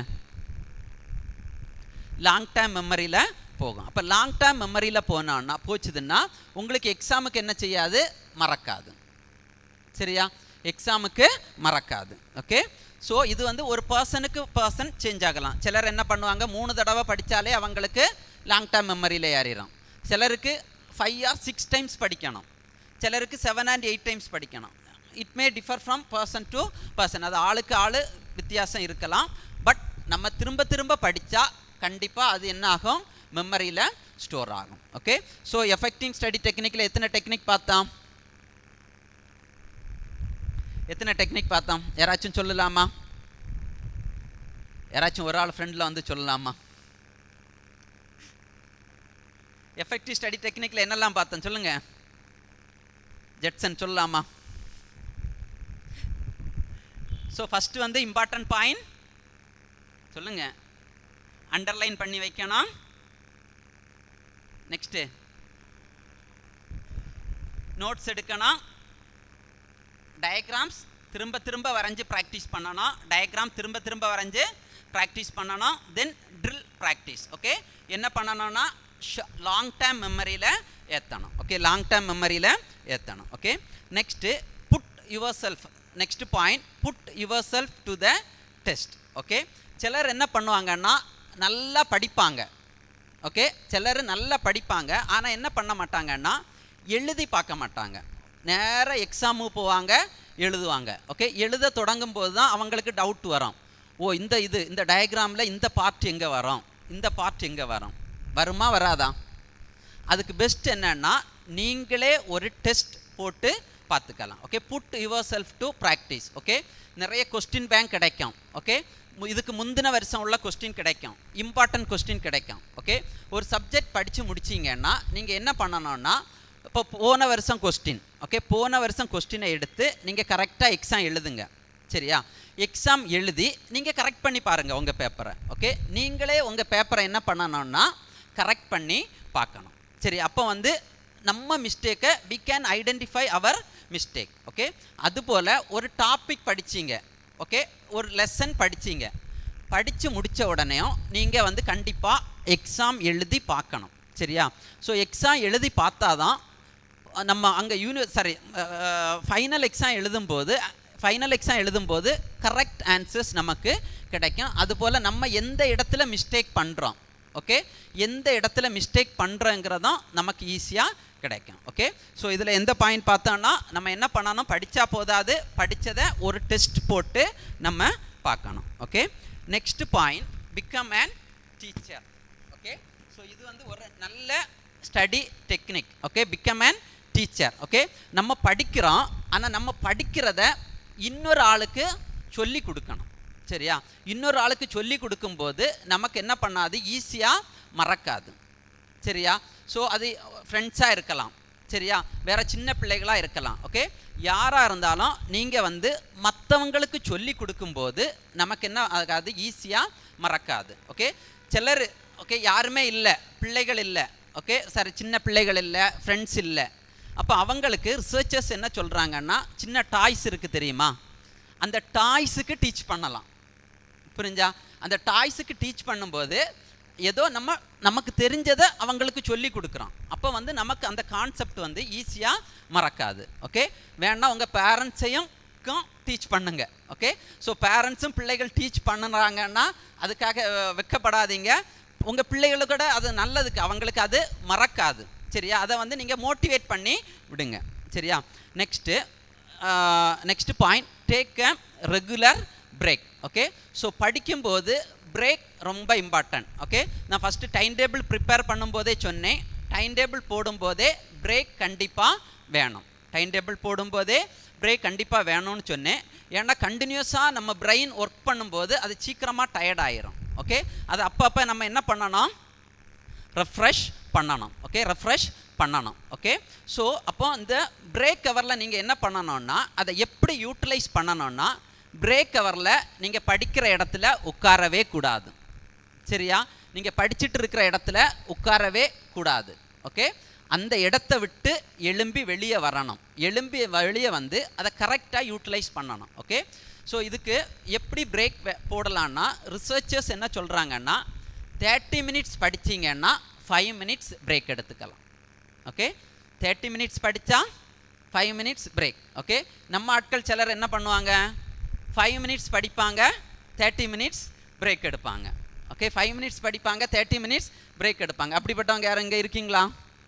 லாங் டேர்ம் மெமரியில் போகும் அப்போ லாங் டேர்ம் மெமரியில் போனோன்னா போச்சுதுன்னா உங்களுக்கு எக்ஸாமுக்கு என்ன செய்யாது மறக்காது சரியா எக்ஸாமுக்கு மறக்காது ஓகே ஸோ இது வந்து ஒரு பர்சனுக்கு பர்சன் சேஞ்ச் ஆகலாம் சிலர் என்ன பண்ணுவாங்க மூணு தடவை படித்தாலே அவங்களுக்கு லாங் டேர்ம் மெமரியில் ஏறிடும் சிலருக்கு ஃபைவ் ஆர் சிக்ஸ் டைம்ஸ் படிக்கணும் சிலருக்கு செவன் அண்ட் எயிட் டைம்ஸ் படிக்கணும் it may differ from person to person அது ஆளுக்கு ஆள் வித்தியாசம் இருக்கலாம் பட் நம்ம திரும்ப திரும்ப படித்தா கண்டிப்பாக அது என்ன ஆகும் மெமரியில் ஸ்டோர் ஆகும் ஓகே ஸோ எஃபெக்டிவ் ஸ்டடி டெக்னிக்கில் எத்தனை டெக்னிக் பார்த்தோம் எத்தனை டெக்னிக் பார்த்தோம் யாராச்சும் சொல்லலாமா யாராச்சும் ஒரு ஆள் ஃப்ரெண்டில் வந்து சொல்லலாமா எஃபெக்டிவ் ஸ்டடி டெக்னிக்கில் என்னெல்லாம் பார்த்தோம் சொல்லுங்க ஜெட்சன் சொல்லலாமா ஸோ ஃபஸ்ட்டு வந்து இம்பார்ட்டன்ட் பாயிண்ட் சொல்லுங்க அண்டர்லைன் பண்ணி வைக்கணும் நெக்ஸ்ட்டு நோட்ஸ் எடுக்கணும் டயக்ராம்ஸ் திரும்ப திரும்ப வரைஞ்சு ப்ராக்டிஸ் பண்ணணும் டயக்ராம் திரும்ப திரும்ப வரைஞ்சு ப்ராக்டிஸ் பண்ணணும் தென் ட்ரில் ப்ராக்டிஸ் ஓகே என்ன பண்ணணும்னா லாங் டேர்ம் மெமரியில் ஏற்றணும் ஓகே லாங் டேர்ம் மெமரியில் ஏற்றணும் okay next put yourself next point put yourself to the test okay சிலர் என்ன பண்ணுவாங்கன்னா நல்லா படிப்பாங்க ஓகே சிலர் நல்லா படிப்பாங்க ஆனால் என்ன பண்ண மாட்டாங்கன்னா எழுதி பார்க்க மாட்டாங்க நேராக எக்ஸாமு போவாங்க எழுதுவாங்க ஓகே எழுத தொடங்கும் போது தான் அவங்களுக்கு டவுட் வரும் ஓ இந்த இது இந்த டயக்ராமில் இந்த பார்ட் எங்கே வரும் இந்த பார்ட் எங்கே வரும் வருமா வராதா அதுக்கு பெஸ்ட் என்னன்னா நீங்களே ஒரு டெஸ்ட் போட்டு பார்த்துக்கலாம் okay put yourself to practice okay நிறைய கொஸ்டின் பேங்க் கிடைக்கும் ஓகே இதுக்கு முந்தின வருஷம் உள்ள கொஸ்டின் கிடைக்கும் இம்பார்ட்டன்ட் கொஸ்டின் கிடைக்கும் ஓகே ஒரு சப்ஜெக்ட் படித்து முடிச்சிங்கன்னா நீங்கள் என்ன பண்ணணும்னா இப்போ போன வருஷம் கொஸ்டின் ஓகே போன வருஷம் கொஸ்டினை எடுத்து நீங்கள் கரெக்டாக எக்ஸாம் எழுதுங்க சரியா எக்ஸாம் எழுதி நீங்கள் கரெக்ட் பண்ணி பாருங்கள் உங்கள் பேப்பரை ஓகே நீங்களே உங்கள் பேப்பரை என்ன பண்ணணும்னா கரெக்ட் பண்ணி பார்க்கணும் சரி அப்போ வந்து நம்ம மிஸ்டேக்கை we can identify our mistake okay அதுபோல் ஒரு டாபிக் படிச்சீங்க ஓகே ஒரு லெசன் படிச்சீங்க படித்து முடித்த உடனேயும் நீங்கள் வந்து கண்டிப்பாக எக்ஸாம் எழுதி பார்க்கணும் சரியா ஸோ எக்ஸாம் எழுதி பார்த்தா தான் நம்ம அங்கே யூனி சாரி ஃபைனல் எக்ஸாம் எழுதும்போது ஃபைனல் எக்ஸாம் எழுதும்போது கரெக்ட் ஆன்சர்ஸ் நமக்கு கிடைக்கும் அதுபோல் நம்ம எந்த இடத்துல மிஸ்டேக் பண்ணுறோம் ஓகே எந்த இடத்துல மிஸ்டேக் பண்ணுறோங்கிறதும் நமக்கு ஈஸியாக கிடைக்கும் ஓகே ஸோ இதில் எந்த பாயிண்ட் பார்த்தோன்னா நம்ம என்ன பண்ணணும் படித்தா போதாது படித்ததை ஒரு டெஸ்ட் போட்டு நம்ம பார்க்கணும் okay next point become and teacher okay so இது வந்து ஒரு நல்ல study technique okay become and teacher okay நம்ம படிக்கிறோம் ஆனால் நம்ம படிக்கிறத இன்னொரு ஆளுக்கு சொல்லி கொடுக்கணும் சரியா இன்னொரு ஆளுக்கு சொல்லி கொடுக்கும்போது நமக்கு என்ன பண்ணாது ஈஸியாக மறக்காது சரியா ஸோ அது ஃப்ரெண்ட்ஸாக இருக்கலாம் சரியா வேற சின்ன பிள்ளைகளாக இருக்கலாம் ஓகே யாராக இருந்தாலும் நீங்கள் வந்து மற்றவங்களுக்கு சொல்லி கொடுக்கும்போது நமக்கு என்ன ஆகாது ஈஸியாக மறக்காது ஓகே சிலர் ஓகே யாருமே இல்லை பிள்ளைகள் இல்லை ஓகே சரி சின்ன பிள்ளைகள் இல்லை ஃப்ரெண்ட்ஸ் இல்லை அப்போ அவங்களுக்கு ரிசர்ச்சர்ஸ் என்ன சொல்கிறாங்கன்னா சின்ன டாய்ஸ் இருக்குது தெரியுமா அந்த டாய்ஸுக்கு டீச் பண்ணலாம் புரிஞ்சா அந்த டாய்ஸுக்கு டீச் பண்ணும்போது ஏதோ நம்ம நமக்கு தெரிஞ்சதை அவங்களுக்கு சொல்லி கொடுக்குறோம் அப்போ வந்து நமக்கு அந்த கான்செப்ட் வந்து ஈஸியாக மறக்காது ஓகே வேணா உங்கள் பேரண்ட்ஸையும் டீச் பண்ணுங்க ஓகே ஸோ பேரண்ட்ஸும் பிள்ளைகள் டீச் பண்ணுறாங்கன்னா அதுக்காக அஹ், வெட்கப்படாதீங்க உங்கள் பிள்ளைகளுக்கு கூட அது நல்லதுக்கு அவங்களுக்கு அது மறக்காது சரியா அதை வந்து நீங்கள் மோட்டிவேட் பண்ணி விடுங்க சரியா next next point take a regular break okay so படிக்கும்போது பிரேக் ரொம்ப இம்பார்ட்டன்ட் ஓகே நான் ஃபஸ்ட்டு டைம் டேபிள் ப்ரிப்பேர் பண்ணும்போதே சொன்னேன் டைம் டேபிள் போடும்போதே பிரேக் கண்டிப்பாக வேணும் டைம் டேபிள் போடும்போதே பிரேக் கண்டிப்பாக வேணும்னு சொன்னேன் ஏன்னா கண்டினியூஸாக நம்ம பிரெயின் ஒர்க் பண்ணும்போது அது சீக்கிரமாக டயர்ட் ஆயிரும் ஓகே அது அப்பப்போ நம்ம என்ன பண்ணணும் ரெஃப்ரெஷ் பண்ணணும் ஓகே ரெஃப்ரெஷ் பண்ணணும் ஓகே ஸோ அப்போ இந்த பிரேக் கவரில் நீங்கள் என்ன பண்ணணும்னா அதை எப்படி யூட்டிலைஸ் பண்ணணும்னா பிரேக் கவரில் நீங்கள் படிக்கிற இடத்துல உட்காரவே கூடாது சரியா நீங்கள் படிச்சுட்டு இருக்கிற இடத்துல உட்காரவே கூடாது ஓகே அந்த இடத்த விட்டு எழும்பி வெளியே வரணும் எழும்பி வெளியே வந்து அதை கரெக்டாக யூட்டிலைஸ் பண்ணணும் ஓகே ஸோ இதுக்கு எப்படி பிரேக் போடலான்னா ரிசர்ச்சர்ஸ் என்ன சொல்கிறாங்கன்னா தேர்ட்டி மினிட்ஸ் படிச்சீங்கன்னா ஃபைவ் மினிட்ஸ் பிரேக் எடுத்துக்கலாம் ஓகே தேர்ட்டி மினிட்ஸ் படித்தா ஃபைவ் மினிட்ஸ் பிரேக் ஓகே நம்ம ஆட்கள் சிலர் என்ன பண்ணுவாங்க ஃபைவ் மினிட்ஸ் படிப்பாங்க தேர்ட்டி மினிட்ஸ் பிரேக் எடுப்பாங்க ஓகே ஃபைவ் மினிட்ஸ் படிப்பாங்க தேர்ட்டி மினிட்ஸ் பிரேக் எடுப்பாங்க அப்படிப்பட்டவங்க யாரும் இங்கே இருக்கீங்களா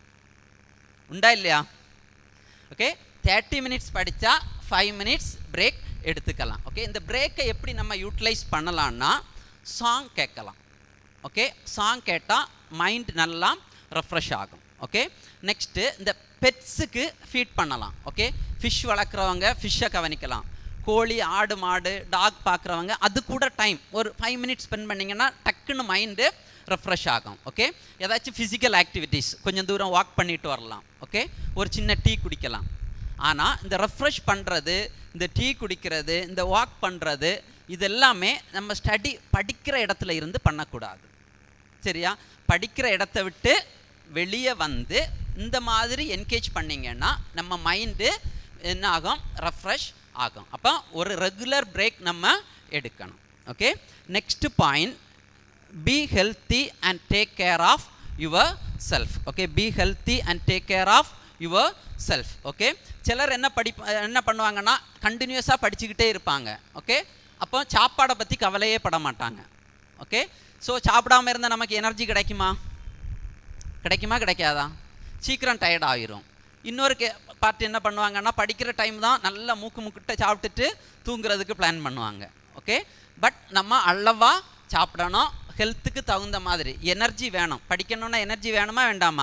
உண்டா இல்லையா ஓகே தேர்ட்டி மினிட்ஸ் படித்தா ஃபைவ் மினிட்ஸ் பிரேக் எடுத்துக்கலாம் ஓகே இந்த பிரேக்கை எப்படி நம்ம யூட்டிலைஸ் பண்ணலான்னா சாங் கேட்கலாம் ஓகே சாங் கேட்டால் மைண்ட் நல்லா ரெஃப்ரெஷ் ஆகும் ஓகே நெக்ஸ்ட்டு இந்த பெட்ஸுக்கு ஃபீட் பண்ணலாம் ஓகே ஃபிஷ் வளர்க்குறவங்க ஃபிஷ்ஷை கவனிக்கலாம் கோழி ஆடு மாடு டாக் பார்க்குறவங்க அது கூட டைம் ஒரு ஃபைவ் மினிட்ஸ் ஸ்பெண்ட் பண்ணிங்கன்னா டக்குன்னு மைண்டு ரெஃப்ரெஷ் ஆகும் ஓகே ஏதாச்சும் ஃபிசிக்கல் ஆக்டிவிட்டீஸ் கொஞ்சம் தூரம் வாக் பண்ணிட்டு வரலாம் ஓகே ஒரு சின்ன டீ குடிக்கலாம் ஆனால் இந்த ரெஃப்ரெஷ் பண்ணுறது இந்த டீ குடிக்கிறது இந்த வாக் பண்ணுறது இது எல்லாமே நம்ம ஸ்டடி படிக்கிற இடத்துல இருந்து பண்ணக்கூடாது சரியா படிக்கிற இடத்த விட்டு வெளியே வந்து இந்த மாதிரி என்கேஜ் பண்ணிங்கன்னா நம்ம மைண்டு என்ன ஆகும் ரெஃப்ரெஷ் ஆகும் அப்போ ஒரு ரெகுலர் பிரேக் நம்ம எடுக்கணும் okay next point be healthy and take care of yourself okay be healthy and take care of yourself okay சிலர் என்ன படி என்ன பண்ணுவாங்கன்னா கண்டினியூஸாக படிச்சுக்கிட்டே இருப்பாங்க ஓகே அப்போ சாப்பாடை பற்றி கவலையே பட மாட்டாங்க ஓகே ஸோ சாப்பிடாம இருந்தால் நமக்கு எனர்ஜி கிடைக்குமா கிடைக்குமா கிடைக்காதா சீக்கிரம் டயர்ட் ஆயிரும் இன்னொரு கே பார்ட் என்ன பண்ணுவாங்கன்னா படிக்கிற டைம் தான் நல்லா மூக்கு முக்கிட்ட சாப்பிட்டுட்டு தூங்குறதுக்கு பிளான் பண்ணுவாங்க ஓகே பட் நம்ம அளவா சாப்பிடணும் ஹெல்த்துக்கு தகுந்த மாதிரி எனர்ஜி வேணும் படிக்கணும்னா எனர்ஜி வேணுமா வேண்டாமா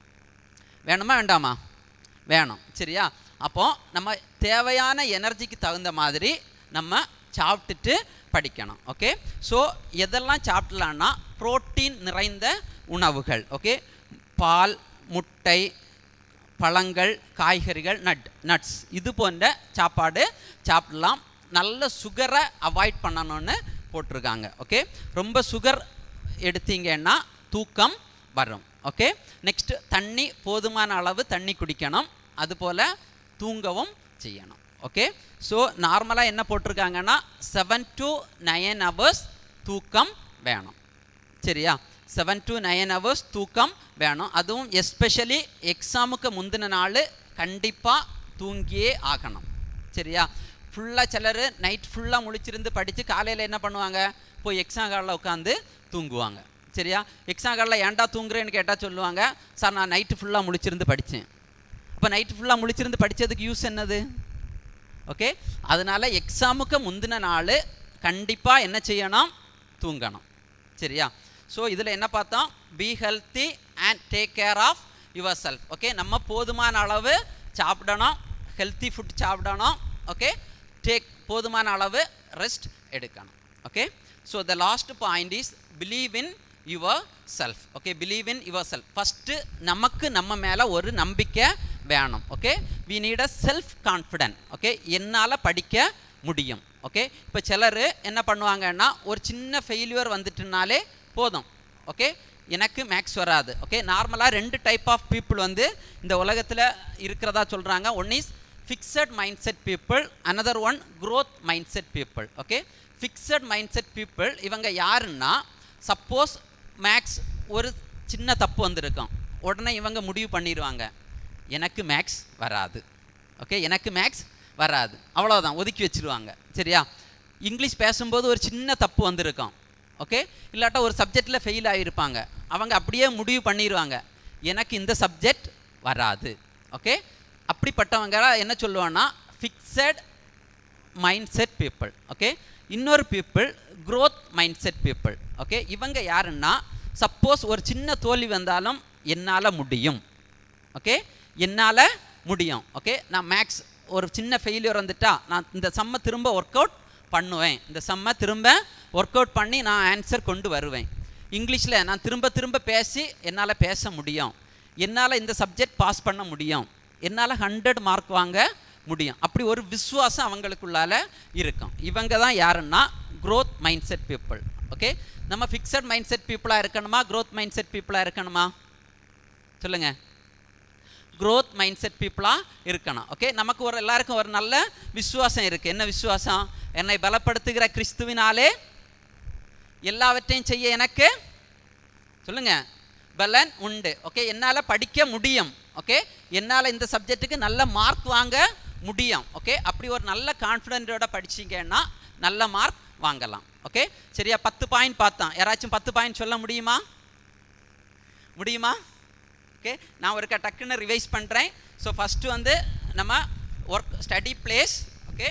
வேணுமா வேண்டாமா வேணும் சரியா அப்போ நம்ம தேவையான எனர்ஜிக்கு தகுந்த மாதிரி நம்ம சாப்பிட்டுட்டு படிக்கணும் ஓகே ஸோ எதெல்லாம் சாப்பிடலான்னா புரோட்டீன் நிறைந்த உணவுகள் ஓகே பால் முட்டை பழங்கள் காய்கறிகள் நட் நட்ஸ் இது போன்ற சாப்பாடு சாப்பிடலாம் நல்ல சுகரை அவாய்ட் பண்ணணும்னு போட்டிருக்காங்க ஓகே ரொம்ப சுகர் எடுத்தீங்கன்னா தூக்கம் வரும் ஓகே நெக்ஸ்ட் தண்ணி போதுமான அளவு தண்ணி குடிக்கணும் அதுபோல் தூங்கவும் செய்யணும் ஓகே ஸோ நார்மலாக என்ன போட்டிருக்காங்கன்னா செவன் டு நயன் ஹவர்ஸ் தூக்கம் வேணும் சரியா செவன் டு நைன் ஹவர்ஸ் தூக்கம் வேணும் அதுவும் எஸ்பெஷலி எக்ஸாமுக்கு முந்தின நாள் கண்டிப்பாக தூங்கியே ஆகணும் சரியா ஃபுல்லாக சிலர் நைட் ஃபுல்லாக முழிச்சிருந்து படித்து காலையில் என்ன பண்ணுவாங்க போய் எக்ஸாம் காலில் உட்காந்து தூங்குவாங்க சரியா எக்ஸாம் காலில் ஏன்டா தூங்குறேன்னு கேட்டால் சொல்லுவாங்க சார் நான் நைட்டு ஃபுல்லாக முழிச்சிருந்து படித்தேன் அப்போ நைட்டு ஃபுல்லாக முழிச்சிருந்து படித்ததுக்கு யூஸ் என்னது ஓகே அதனால் எக்ஸாமுக்கு முந்தின நாள் கண்டிப்பாக என்ன செய்யணும் தூங்கணும் சரியா ஸோ இதில் என்ன பார்த்தோம் be healthy and take care of yourself okay நம்ம போதுமான அளவு சாப்பிடணும் ஹெல்த்தி ஃபுட் சாப்பிடணும் ஓகே டேக் போதுமான அளவு ரெஸ்ட் எடுக்கணும் okay so the last point is believe in yourself okay believe in yourself first நமக்கு நம்ம மேலே ஒரு நம்பிக்கை வேணும் okay we need a self confident okay என்னால் படிக்க முடியும் ஓகே இப்போ சிலர் என்ன பண்ணுவாங்கன்னா ஒரு சின்ன ஃபெயிலியர் வந்துட்டுனாலே போதும் ஓகே எனக்கு மேக்ஸ் வராது ஓகே நார்மலாக ரெண்டு டைப் ஆஃப் பீப்புள் வந்து இந்த உலகத்தில் இருக்கிறதா சொல்கிறாங்க one is fixed mindset people another one growth mindset people okay fixed mindset people இவங்க யாருன்னா சப்போஸ் மேக்ஸ் ஒரு சின்ன தப்பு வந்திருக்கும் உடனே இவங்க முடிவு பண்ணிடுவாங்க எனக்கு மேக்ஸ் வராது ஓகே எனக்கு மேக்ஸ் வராது அவ்வளோதான் ஒதுக்கி வச்சிருவாங்க சரியா இங்கிலீஷ் பேசும்போது ஒரு சின்ன தப்பு வந்திருக்கும் ஓகே இல்லாட்டா ஒரு சப்ஜெக்டில் ஃபெயில் ஆகியிருப்பாங்க அவங்க அப்படியே முடிவு பண்ணிடுவாங்க எனக்கு இந்த சப்ஜெக்ட் வராது ஓகே அப்படிப்பட்டவங்க என்ன சொல்லுவான்னா fixed mindset people okay இன்னொரு people growth mindset people okay இவங்க யாருன்னா சப்போஸ் ஒரு சின்ன தோல்வி வந்தாலும் என்னால் முடியும் ஓகே என்னால் முடியும் ஓகே நான் மேக்ஸ் ஒரு சின்ன ஃபெயிலியர் வந்துட்டா நான் இந்த சம்மை திரும்ப ஒர்க் அவுட் பண்ணுவேன் இந்த சம்மை திரும்ப ஒர்க் அவுட் பண்ணி நான் ஆன்சர் கொண்டு வருவேன் இங்கிலீஷில் நான் திரும்ப திரும்ப பேசி என்னால் பேச முடியும் என்னால் இந்த சப்ஜெக்ட் பாஸ் பண்ண முடியும் என்னால் ஹண்ட்ரட் மார்க் வாங்க முடியும் அப்படி ஒரு விசுவாசம் அவங்களுக்குள்ளால இருக்கும் இவங்க தான் யாருன்னா growth mindset people okay நம்ம ஃபிக்ஸட் மைண்ட் செட் பீப்புளாக இருக்கணுமா க்ரோத் மைண்ட் செட் பீப்புளாக இருக்கணுமா சொல்லுங்கள் க்ரோத் மைண்ட் செட் பீப்புளாக இருக்கணும் ஓகே நமக்கு ஒரு எல்லாருக்கும் ஒரு நல்ல விசுவாசம் இருக்குது என்ன விசுவாசம் என்னை பலப்படுத்துகிற கிறிஸ்துவினாலே எல்லாவற்றையும் செய்ய எனக்கு சொல்லுங்க பலன் உண்டு ஓகே என்னால் படிக்க முடியும் ஓகே என்னால் இந்த சப்ஜெக்ட்டுக்கு நல்ல மார்க் வாங்க முடியும் ஓகே அப்படி ஒரு நல்ல கான்ஃபிடென்ட்டோட படிச்சீங்கன்னா நல்ல மார்க் வாங்கலாம் ஓகே சரியா பத்து பாயிண்ட் பார்த்தோம் யாராச்சும் பத்து பாயிண்ட் சொல்ல முடியுமா முடியுமா ஓகே நான் ஒருக்கா டக்குன்னு ரிவைஸ் பண்ணுறேன் ஸோ ஃபஸ்ட்டு வந்து நம்ம work study place okay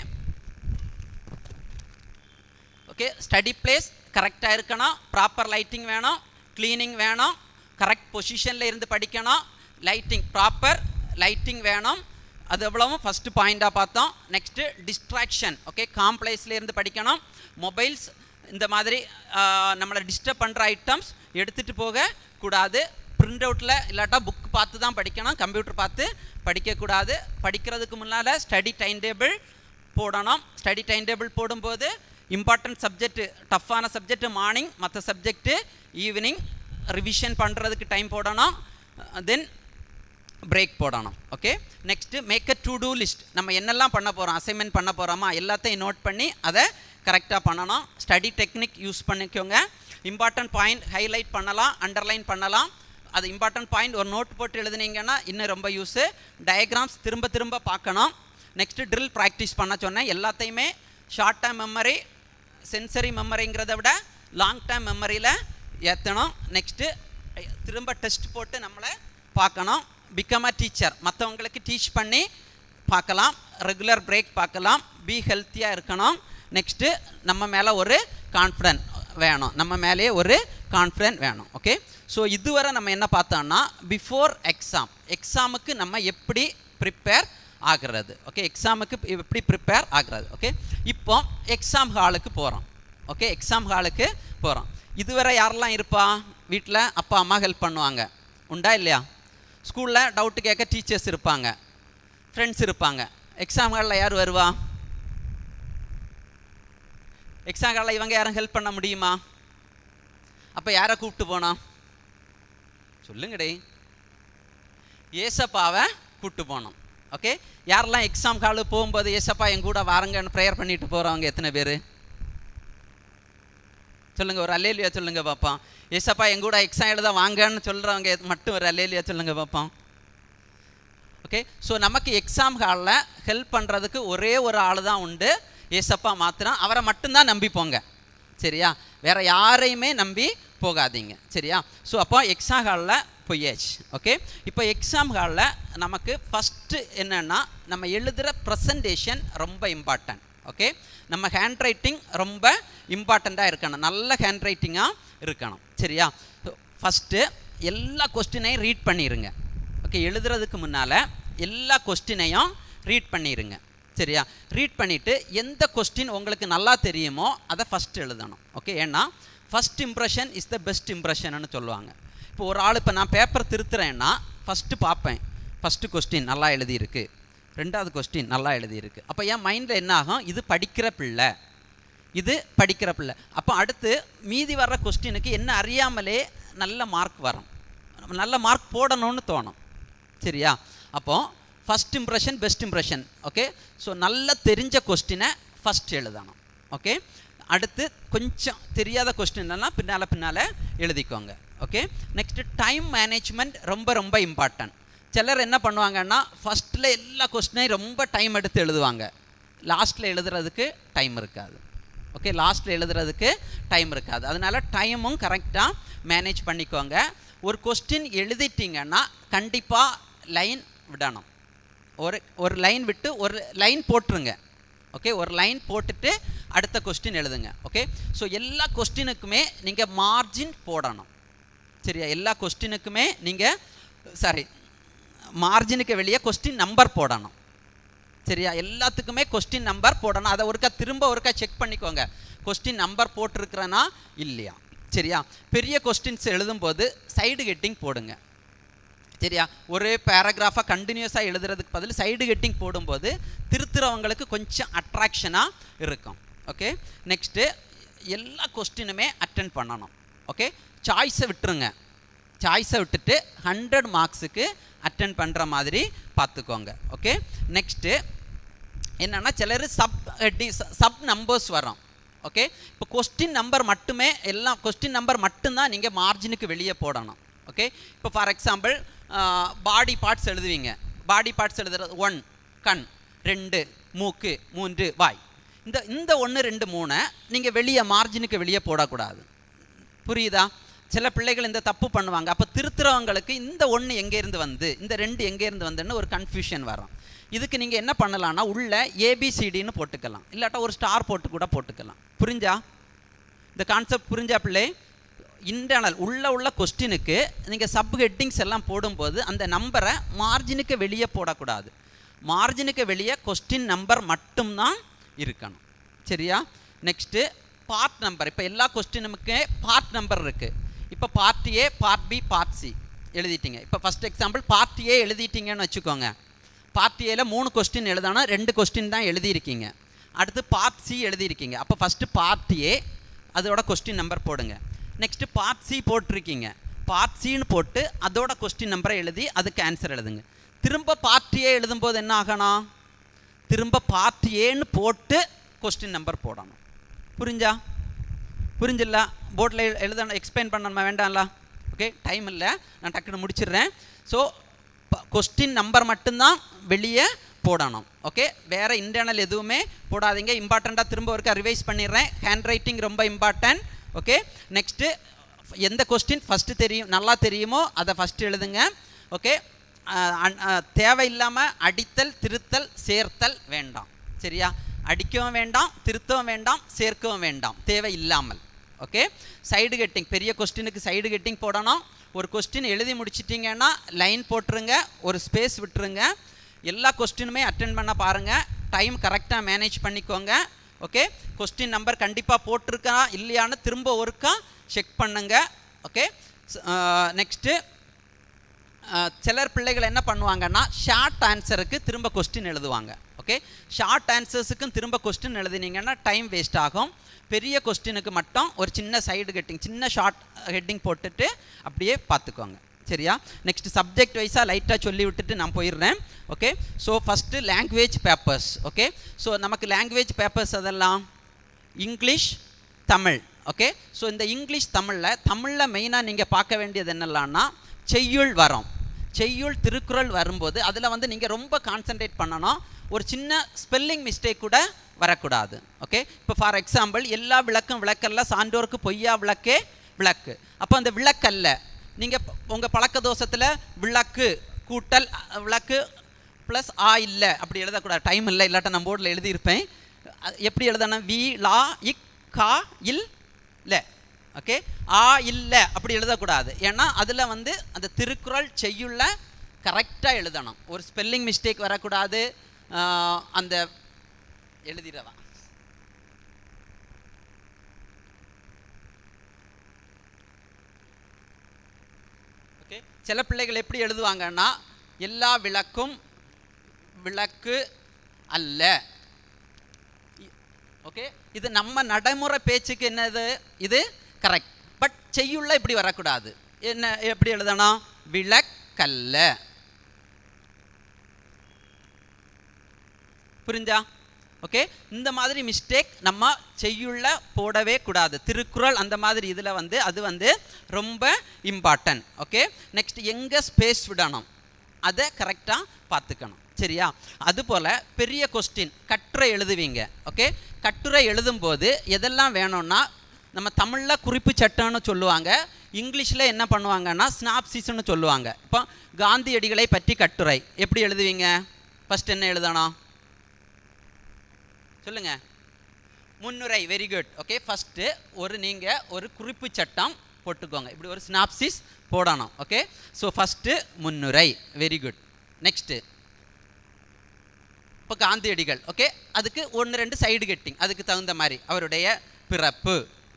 okay study place கரெக்டாக இருக்கணும் ப்ராப்பர் லைட்டிங் வேணும் க்ளீனிங் வேணும் கரெக்ட் பொசிஷனில் இருந்து படிக்கணும் லைட்டிங் ப்ராப்பர் லைட்டிங் வேணும் அது எவ்வளவும் ஃபஸ்ட்டு பாயிண்டாக பார்த்தோம் நெக்ஸ்ட்டு டிஸ்ட்ராக்ஷன் ஓகே காம்ப்ளேஸில் இருந்து படிக்கணும் மொபைல்ஸ் இந்த மாதிரி ஆஹ், நம்மளை டிஸ்டர்ப் பண்ணுற ஐட்டம்ஸ் எடுத்துகிட்டு போக கூடாது பிரிண்ட் அவுட்டில் இல்லாட்டா புக் பார்த்து தான் படிக்கணும் கம்ப்யூட்டர் பார்த்து படிக்கக்கூடாது படிக்கிறதுக்கு முன்னால் ஸ்டடி டைம் டேபிள் போடணும் ஸ்டடி டைம் டேபிள் போடும்போது இம்பார்ட்டன்ட் சப்ஜெக்ட் டஃப்பான சப்ஜெக்ட் மார்னிங் மற்ற சப்ஜெக்ட்டு ஈவினிங் ரிவிஷன் பண்ணுறதுக்கு டைம் போடணும் தென் பிரேக் போடணும் okay next make a to do list நம்ம என்னெல்லாம் பண்ண போகிறோம் அசைன்மெண்ட் பண்ண போகிறோமா எல்லாத்தையும் நோட் பண்ணி அதை கரெக்டாக பண்ணணும் ஸ்டடி டெக்னிக் யூஸ் பண்ணிக்கோங்க இம்பார்ட்டன்ட் பாயிண்ட் ஹைலைட் பண்ணலாம் அண்டர்லைன் பண்ணலாம் அது இம்பார்ட்டன்ட் பாயிண்ட் ஒரு நோட் போட்டு எழுதுனீங்கன்னா இன்னும் ரொம்ப யூஸு டயக்ராம்ஸ் திரும்ப திரும்ப பார்க்கணும் நெக்ஸ்ட்டு ட்ரில் ப்ராக்டிஸ் பண்ண சொன்னேன் எல்லாத்தையுமே ஷார்ட் டேர்ம் மெமரி சென்சரி மெமரிங்கிறத விட லாங் டேர்ம் மெமரியில் ஏற்றணும் நெக்ஸ்ட்டு திரும்ப டெஸ்ட் போட்டு நம்மளை பார்க்கணும் பிகம் அ டீச்சர் மற்றவங்களுக்கு டீச் பண்ணி பார்க்கலாம் ரெகுலர் பிரேக் பார்க்கலாம் பி ஹெல்த்தியாக இருக்கணும் நெக்ஸ்ட்டு நம்ம மேலே ஒரு கான்ஃபிடென்ட் வேணும் நம்ம மேலேயே ஒரு கான்ஃபிடென்ட் வேணும் ஓகே ஸோ இதுவரை நம்ம என்ன பார்த்தோம்னா பிஃபோர் எக்ஸாம் எக்ஸாமுக்கு நம்ம எப்படி ப்ரிப்பேர் ஆகிறது ஓகே எக்ஸாமுக்கு எப்படி ப்ரிப்பேர் ஆகிறது ஓகே இப்போ எக்ஸாம் ஹாலுக்கு போகிறோம் ஓகே எக்ஸாம் ஹாலுக்கு போகிறோம் இதுவரை யாரெல்லாம் இருப்பா வீட்டில் அப்பா அம்மா ஹெல்ப் பண்ணுவாங்க உண்டா இல்லையா ஸ்கூலில் டவுட்டு கேட்க டீச்சர்ஸ் இருப்பாங்க ஃப்ரெண்ட்ஸ் இருப்பாங்க எக்ஸாம் ஹாலில் யார் வருவா எக்ஸாம் ஹாலில் இவங்க யாரும் ஹெல்ப் பண்ண முடியுமா அப்போ யாரை கூப்பிட்டு போனோம் சொல்லுங்கடே ஏசப்பாவை கூப்பிட்டு போனோம் ஓகே யாரெல்லாம் எக்ஸாம் ஹாலு போகும்போது ஏசப்பா என் கூட வாருங்கன்னு ப்ரேயர் பண்ணிட்டு போகிறவங்க எத்தனை பேர் சொல்லுங்க ஒரு அல்லேலியா சொல்லுங்க பாப்போம் ஏசப்பா என் கூட எக்ஸாம் எழுத வாங்கன்னு சொல்கிறவங்க மட்டும் ஒரு அல்லேலியா சொல்லுங்க பாப்போம் ஓகே ஸோ நமக்கு எக்ஸாம் ஹாலில் ஹெல்ப் பண்ணுறதுக்கு ஒரே ஒரு ஆள் தான் உண்டு ஏசப்பா மாத்திரம் அவரை மட்டும்தான் நம்பி போங்க சரியா வேற யாரையுமே நம்பி போகாதீங்க சரியா ஸோ அப்போ எக்ஸாம் ஹாலில் போயாச்சு ஓகே இப்போ எக்ஸாம் ஹாலில் நமக்கு ஃபஸ்ட்டு என்னென்னா நம்ம எழுதுகிற ப்ரெசன்டேஷன் ரொம்ப இம்பார்ட்டன்ட் ஓகே நம்ம ஹேண்ட் ரைட்டிங் ரொம்ப இம்பார்ட்டண்ட்டாக இருக்கணும் நல்ல ஹேண்ட் ரைட்டிங்காக இருக்கணும் சரியா ஃபஸ்ட்டு எல்லா கொஸ்டினையும் ரீட் பண்ணிடுங்க ஓகே எழுதுறதுக்கு முன்னால் எல்லா கொஸ்டினையும் ரீட் பண்ணிடுங்க சரியா ரீட் பண்ணிவிட்டு எந்த கொஸ்டின் உங்களுக்கு நல்லா தெரியுமோ அதை ஃபஸ்ட் எழுதணும் ஓகே ஏன்னா first impression is the best இம்ப்ரெஷன்னு சொல்லுவாங்க இப்போ ஒரு ஆள் இப்போ நான் பேப்பர் திருத்துறேன்னா ஃபஸ்ட்டு பார்ப்பேன் ஃபஸ்ட்டு கொஸ்டின் நல்லா எழுதியிருக்கு ரெண்டாவது கொஸ்டின் நல்லா எழுதியிருக்கு அப்போ என் மைண்டில் என்ன ஆகும் இது படிக்கிற பிள்ளை இது படிக்கிற பிள்ளை அப்போ அடுத்து மீதி வர்ற கொஸ்டினுக்கு என்ன அறியாமலே நல்ல மார்க் வரும் நல்ல மார்க் போடணும்னு தோணும் சரியா அப்போ first impression best impression okay so நல்ல தெரிஞ்ச கொஸ்டினை ஃபஸ்ட் எழுதணும் ஓகே அடுத்து கொஞ்சம் தெரியாத கொஸ்டின் எல்லாம் பின்னால் பின்னால் எழுதிக்கோங்க ஓகே நெக்ஸ்ட்டு டைம் மேனேஜ்மெண்ட் ரொம்ப ரொம்ப இம்பார்ட்டன்ட் சிலர் என்ன பண்ணுவாங்கன்னா ஃபஸ்ட்டில் எல்லா கொஸ்டினையும் ரொம்ப டைம் எடுத்து எழுதுவாங்க லாஸ்ட்டில் எழுதுறதுக்கு டைம் இருக்காது ஓகே லாஸ்ட்டில் எழுதுறதுக்கு டைம் இருக்காது அதனால டைமும் கரெக்டாக மேனேஜ் பண்ணிக்கோங்க ஒரு கொஸ்டின் எழுதிட்டீங்கன்னா கண்டிப்பாக லைன் விடணும் ஒரு ஒரு லைன் விட்டு ஒரு லைன் போட்டுருங்க ஓகே ஒரு லைன் போட்டுட்டு அடுத்த கொஸ்டின் எழுதுங்க ஓகே ஸோ எல்லா கொஸ்டினுக்குமே நீங்கள் மார்ஜின் போடணும் சரியா எல்லா கொஸ்டினுக்குமே நீங்கள் சாரி மார்ஜினுக்கு வெளியே கொஸ்டின் நம்பர் போடணும் சரியா எல்லாத்துக்குமே கொஸ்டின் நம்பர் போடணும் அதை ஒருக்கா திரும்ப ஒருக்கா செக் பண்ணிக்கோங்க கொஸ்டின் நம்பர் போட்டிருக்கிறேன்னா இல்லையா சரியா பெரிய கொஸ்டின்ஸ் எழுதும்போது சைடு ஹெட்டிங் போடுங்க சரியா ஒரே பேராகிராஃபாக கண்டினியூஸாக எழுதுறதுக்கு பதில் சைடு ஹெட்டிங் போடும்போது திருத்துறவங்களுக்கு கொஞ்சம் அட்ராக்ஷனாக இருக்கும் ஓகே நெக்ஸ்ட்டு எல்லா கொஸ்டினுமே அட்டன் பண்ணணும் ஓகே சாய்ஸை விட்டுருங்க சாய்ஸை விட்டுட்டு ஹண்ட்ரட் மார்க்ஸுக்கு அட்டன் பண்ணுற மாதிரி பார்த்துக்கோங்க ஓகே நெக்ஸ்ட்டு என்னென்னா சிலர் சப் ஹெட்டிங் சப் நம்பர்ஸ் வரும் ஓகே இப்போ கொஸ்டின் நம்பர் மட்டுமே எல்லாம் கொஸ்டின் நம்பர் மட்டும்தான் நீங்கள் மார்ஜினுக்கு வெளியே போடணும் ஓகே இப்போ ஃபார் எக்ஸாம்பிள் பாடி பார்ட்ஸ் எழுதுவீங்க பாடி பார்ட்ஸ் எழுதுறது ஒன் கண் ரெண்டு மூக்கு மூன்று வாய் இந்த இந்த ஒன்று ரெண்டு மூணை நீங்கள் வெளியே மார்ஜினுக்கு வெளியே போடக்கூடாது புரியுதா சில பிள்ளைகள் இந்த தப்பு பண்ணுவாங்க அப்போ திருத்துறவங்களுக்கு இந்த ஒன்று எங்கேருந்து வந்து இந்த ரெண்டு எங்கேருந்து வந்துன்னு ஒரு கன்ஃபியூஷன் வரும் இதுக்கு நீங்கள் என்ன பண்ணலாம்னா உள்ள ஏபிசிடின்னு போட்டுக்கலாம் இல்லாட்டா ஒரு ஸ்டார் போட்டு கூட போட்டுக்கலாம் புரிஞ்சா இந்த கான்செப்ட் புரிஞ்சா பிள்ளை இன்டர்னல் உள்ள உள்ள கொஸ்டினுக்கு நீங்கள் சப் ஹெட்டிங்ஸ் எல்லாம் போடும்போது அந்த நம்பரை மார்ஜினுக்கு வெளியே போடக்கூடாது மார்ஜினுக்கு வெளியே கொஸ்டின் நம்பர் மட்டும்தான் இருக்கணும் சரியா நெக்ஸ்ட்டு பார்ட் நம்பர் இப்போ எல்லா கொஸ்டினுக்கு பார்ட் நம்பர் இருக்குது இப்போ part A part B part C எழுதிட்டீங்க இப்போ ஃபஸ்ட் எக்ஸாம்பிள் பார்ட் ஏ எழுதிட்டீங்கன்னு வச்சுக்கோங்க பார்ட் ஏல மூணு கொஸ்டின் எழுதானா ரெண்டு கொஸ்டின் தான் எழுதியிருக்கீங்க அடுத்து பார்ட் சி எழுதியிருக்கீங்க அப்போ ஃபஸ்ட்டு பார்ட் ஏ அதோட கொஸ்டின் நம்பர் போடுங்க நெக்ஸ்ட்டு பார்ட் சி போட்டிருக்கீங்க பார்ட் சின்னு போட்டு அதோட கொஸ்டின் நம்பரை எழுதி அதுக்கு ஆன்சர் எழுதுங்க திரும்ப பார்ட் ஏ எழுதும்போது என்ன ஆகணும் திரும்ப பார்ட் ஏன்னு போட்டு கொஸ்டின் நம்பர் போடணும் புரிஞ்சா புரிஞ்சில்ல போர்டில் எழுத எக்ஸ்பிளைன் பண்ணணுமா வேண்டாம்ல ஓகே டைம் இல்லை நான் டக்குன்னு முடிச்சிடுறேன் ஸோ கொஸ்டின் நம்பர் மட்டும்தான் வெளியே போடணும் ஓகே வேறு இன்டர்னல் எதுவுமே போடாதீங்க இம்பார்ட்டண்ட்டாக திரும்ப ஒருக்கா ரிவைஸ் பண்ணிடுறேன் ஹேண்ட் ரைட்டிங் ரொம்ப இம்பார்ட்டன்ட் ஓகே நெக்ஸ்ட்டு எந்த கொஸ்டின் ஃபஸ்ட்டு தெரியும் நல்லா தெரியுமோ அதை ஃபஸ்ட்டு எழுதுங்க ஓகே தேவையில்லாமல் அடித்தல் திருத்தல் சேர்த்தல் வேண்டாம் சரியா அடிக்கவும் வேண்டாம் திருத்தவும் வேண்டாம் சேர்க்கவும் வேண்டாம் தேவை இல்லாமல் ஓகே சைடு கெட்டிங் பெரிய கொஸ்டினுக்கு சைடு கெட்டிங் போடணும் ஒரு கொஸ்டின் எழுதி முடிச்சிட்டிங்கன்னா லைன் போட்டுருங்க ஒரு ஸ்பேஸ் விட்டுருங்க எல்லா கொஸ்டினுமே அட்டன் பண்ண பாருங்கள் டைம் கரெக்டாக மேனேஜ் பண்ணிக்கோங்க ஓகே கொஸ்டின் நம்பர் கண்டிப்பாக போட்டிருக்கா இல்லையான்னு திரும்ப ஒருக்கா செக் பண்ணுங்க ஓகே நெக்ஸ்ட்டு சிலர் பிள்ளைகள் என்ன பண்ணுவாங்கன்னா ஷார்ட் ஆன்சருக்கு திரும்ப கொஸ்டின் எழுதுவாங்க ஓகே ஷார்ட் ஆன்சர்ஸுக்கும் திரும்ப கொஸ்டின் எழுதினீங்கன்னா டைம் வேஸ்ட் ஆகும் பெரிய கொஸ்டினுக்கு மட்டும் ஒரு சின்ன சைடு கெட்டிங் சின்ன ஷார்ட் ஹெட்டிங் போட்டுட்டு அப்படியே பார்த்துக்கோங்க சரியா நெக்ஸ்ட் சப்ஜெக்ட் வைஸாக லைட்டாக சொல்லி விட்டுட்டு நான் போயிடுறேன் okay so first language papers okay so நமக்கு லாங்குவேஜ் பேப்பர்ஸ் அதெல்லாம் இங்கிலீஷ் தமிழ் ஓகே ஸோ இந்த இங்கிலீஷ் தமிழில் தமிழில் மெயினாக நீங்கள் பார்க்க வேண்டியது என்னெல்லாம்னா செய்யுள் வரும் செய்யுள் திருக்குறள் வரும்போது அதில் வந்து நீங்கள் ரொம்ப கான்சென்ட்ரேட் பண்ணணும் ஒரு சின்ன ஸ்பெல்லிங் மிஸ்டேக் கூட வரக்கூடாது ஓகே இப்போ ஃபார் எக்ஸாம்பிள் எல்லா விளக்கும் விளக்கல்ல சான்றோருக்கு பொய்யா விளக்கே விளக்கு அப்போ அந்த விளக்கல்ல நீங்கள் உங்கள் பழக்க தோஷத்தில் விளக்கு கூட்டல் அ, விளக்கு ப்ளஸ் ஆ இல்லை அப்படி எழுதக்கூடாது டைம் இல்லை இல்லாட்ட நான் போர்டில் எழுதியிருப்பேன் அ, எப்படி எழுதணும் வி லா இக் கா இல் இல்லை ஓகே ஆ இல்லை அப்படி எழுதக்கூடாது ஏன்னா அதில் வந்து அந்த திருக்குறள் செய்யுள்ள கரெக்டாக எழுதணும் ஒரு ஸ்பெல்லிங் மிஸ்டேக் வரக்கூடாது ஆ, அந்த எழுதிடவா ஓகே சில பிள்ளைகள் எப்படி எழுதுவாங்கன்னா எல்லா விளக்கும் விளக்கு அல்ல ஓகே இது நம்ம நடைமுறை பேச்சுக்கு என்னது இது கரெக்ட் பட் செய்யுள்ள இப்படி வரக்கூடாது என்ன எப்படி எழுதணும் விளக்கல்ல புரிஞ்சா ஓகே இந்த மாதிரி மிஸ்டேக் நம்ம செய்யுள்ள போடவே கூடாது திருக்குறள் அந்த மாதிரி இதில் வந்து அது வந்து ரொம்ப இம்பார்ட்டன்ட் ஓகே நெக்ஸ்ட் எங்கே ஸ்பேஸ் விடணும் அதை கரெக்டாக பார்த்துக்கணும் சரியா அதுபோல் பெரிய கொஸ்டின் கட்டுரை எழுதுவீங்க ஓகே கட்டுரை எழுதும்போது எதெல்லாம் வேணும்னா நம்ம தமிழில் குறிப்பு சட்டம்னு சொல்லுவாங்க இங்கிலீஷில் என்ன பண்ணுவாங்கன்னா ஸ்னாப்சிஸ்னு சொல்லுவாங்க இப்போ காந்தியடிகளை பற்றி கட்டுரை எப்படி எழுதுவீங்க ஃபஸ்ட் என்ன எழுதணும் சொல்லுங்க முன்னுரை வெரி குட் ஓகே ஃபஸ்ட்டு ஒரு நீங்கள் ஒரு குறிப்பு சட்டம் போட்டுக்கோங்க இப்படி ஒரு ஸ்னாப்சிஸ் போடணும் ஓகே ஸோ ஃபஸ்ட்டு முன்னுரை வெரி குட் நெக்ஸ்ட்டு இப்போ காந்தியடிகள் ஓகே அதுக்கு ஒன்று ரெண்டு சைடு கெட்டிங் அதுக்கு தகுந்த மாதிரி அவருடைய பிறப்பு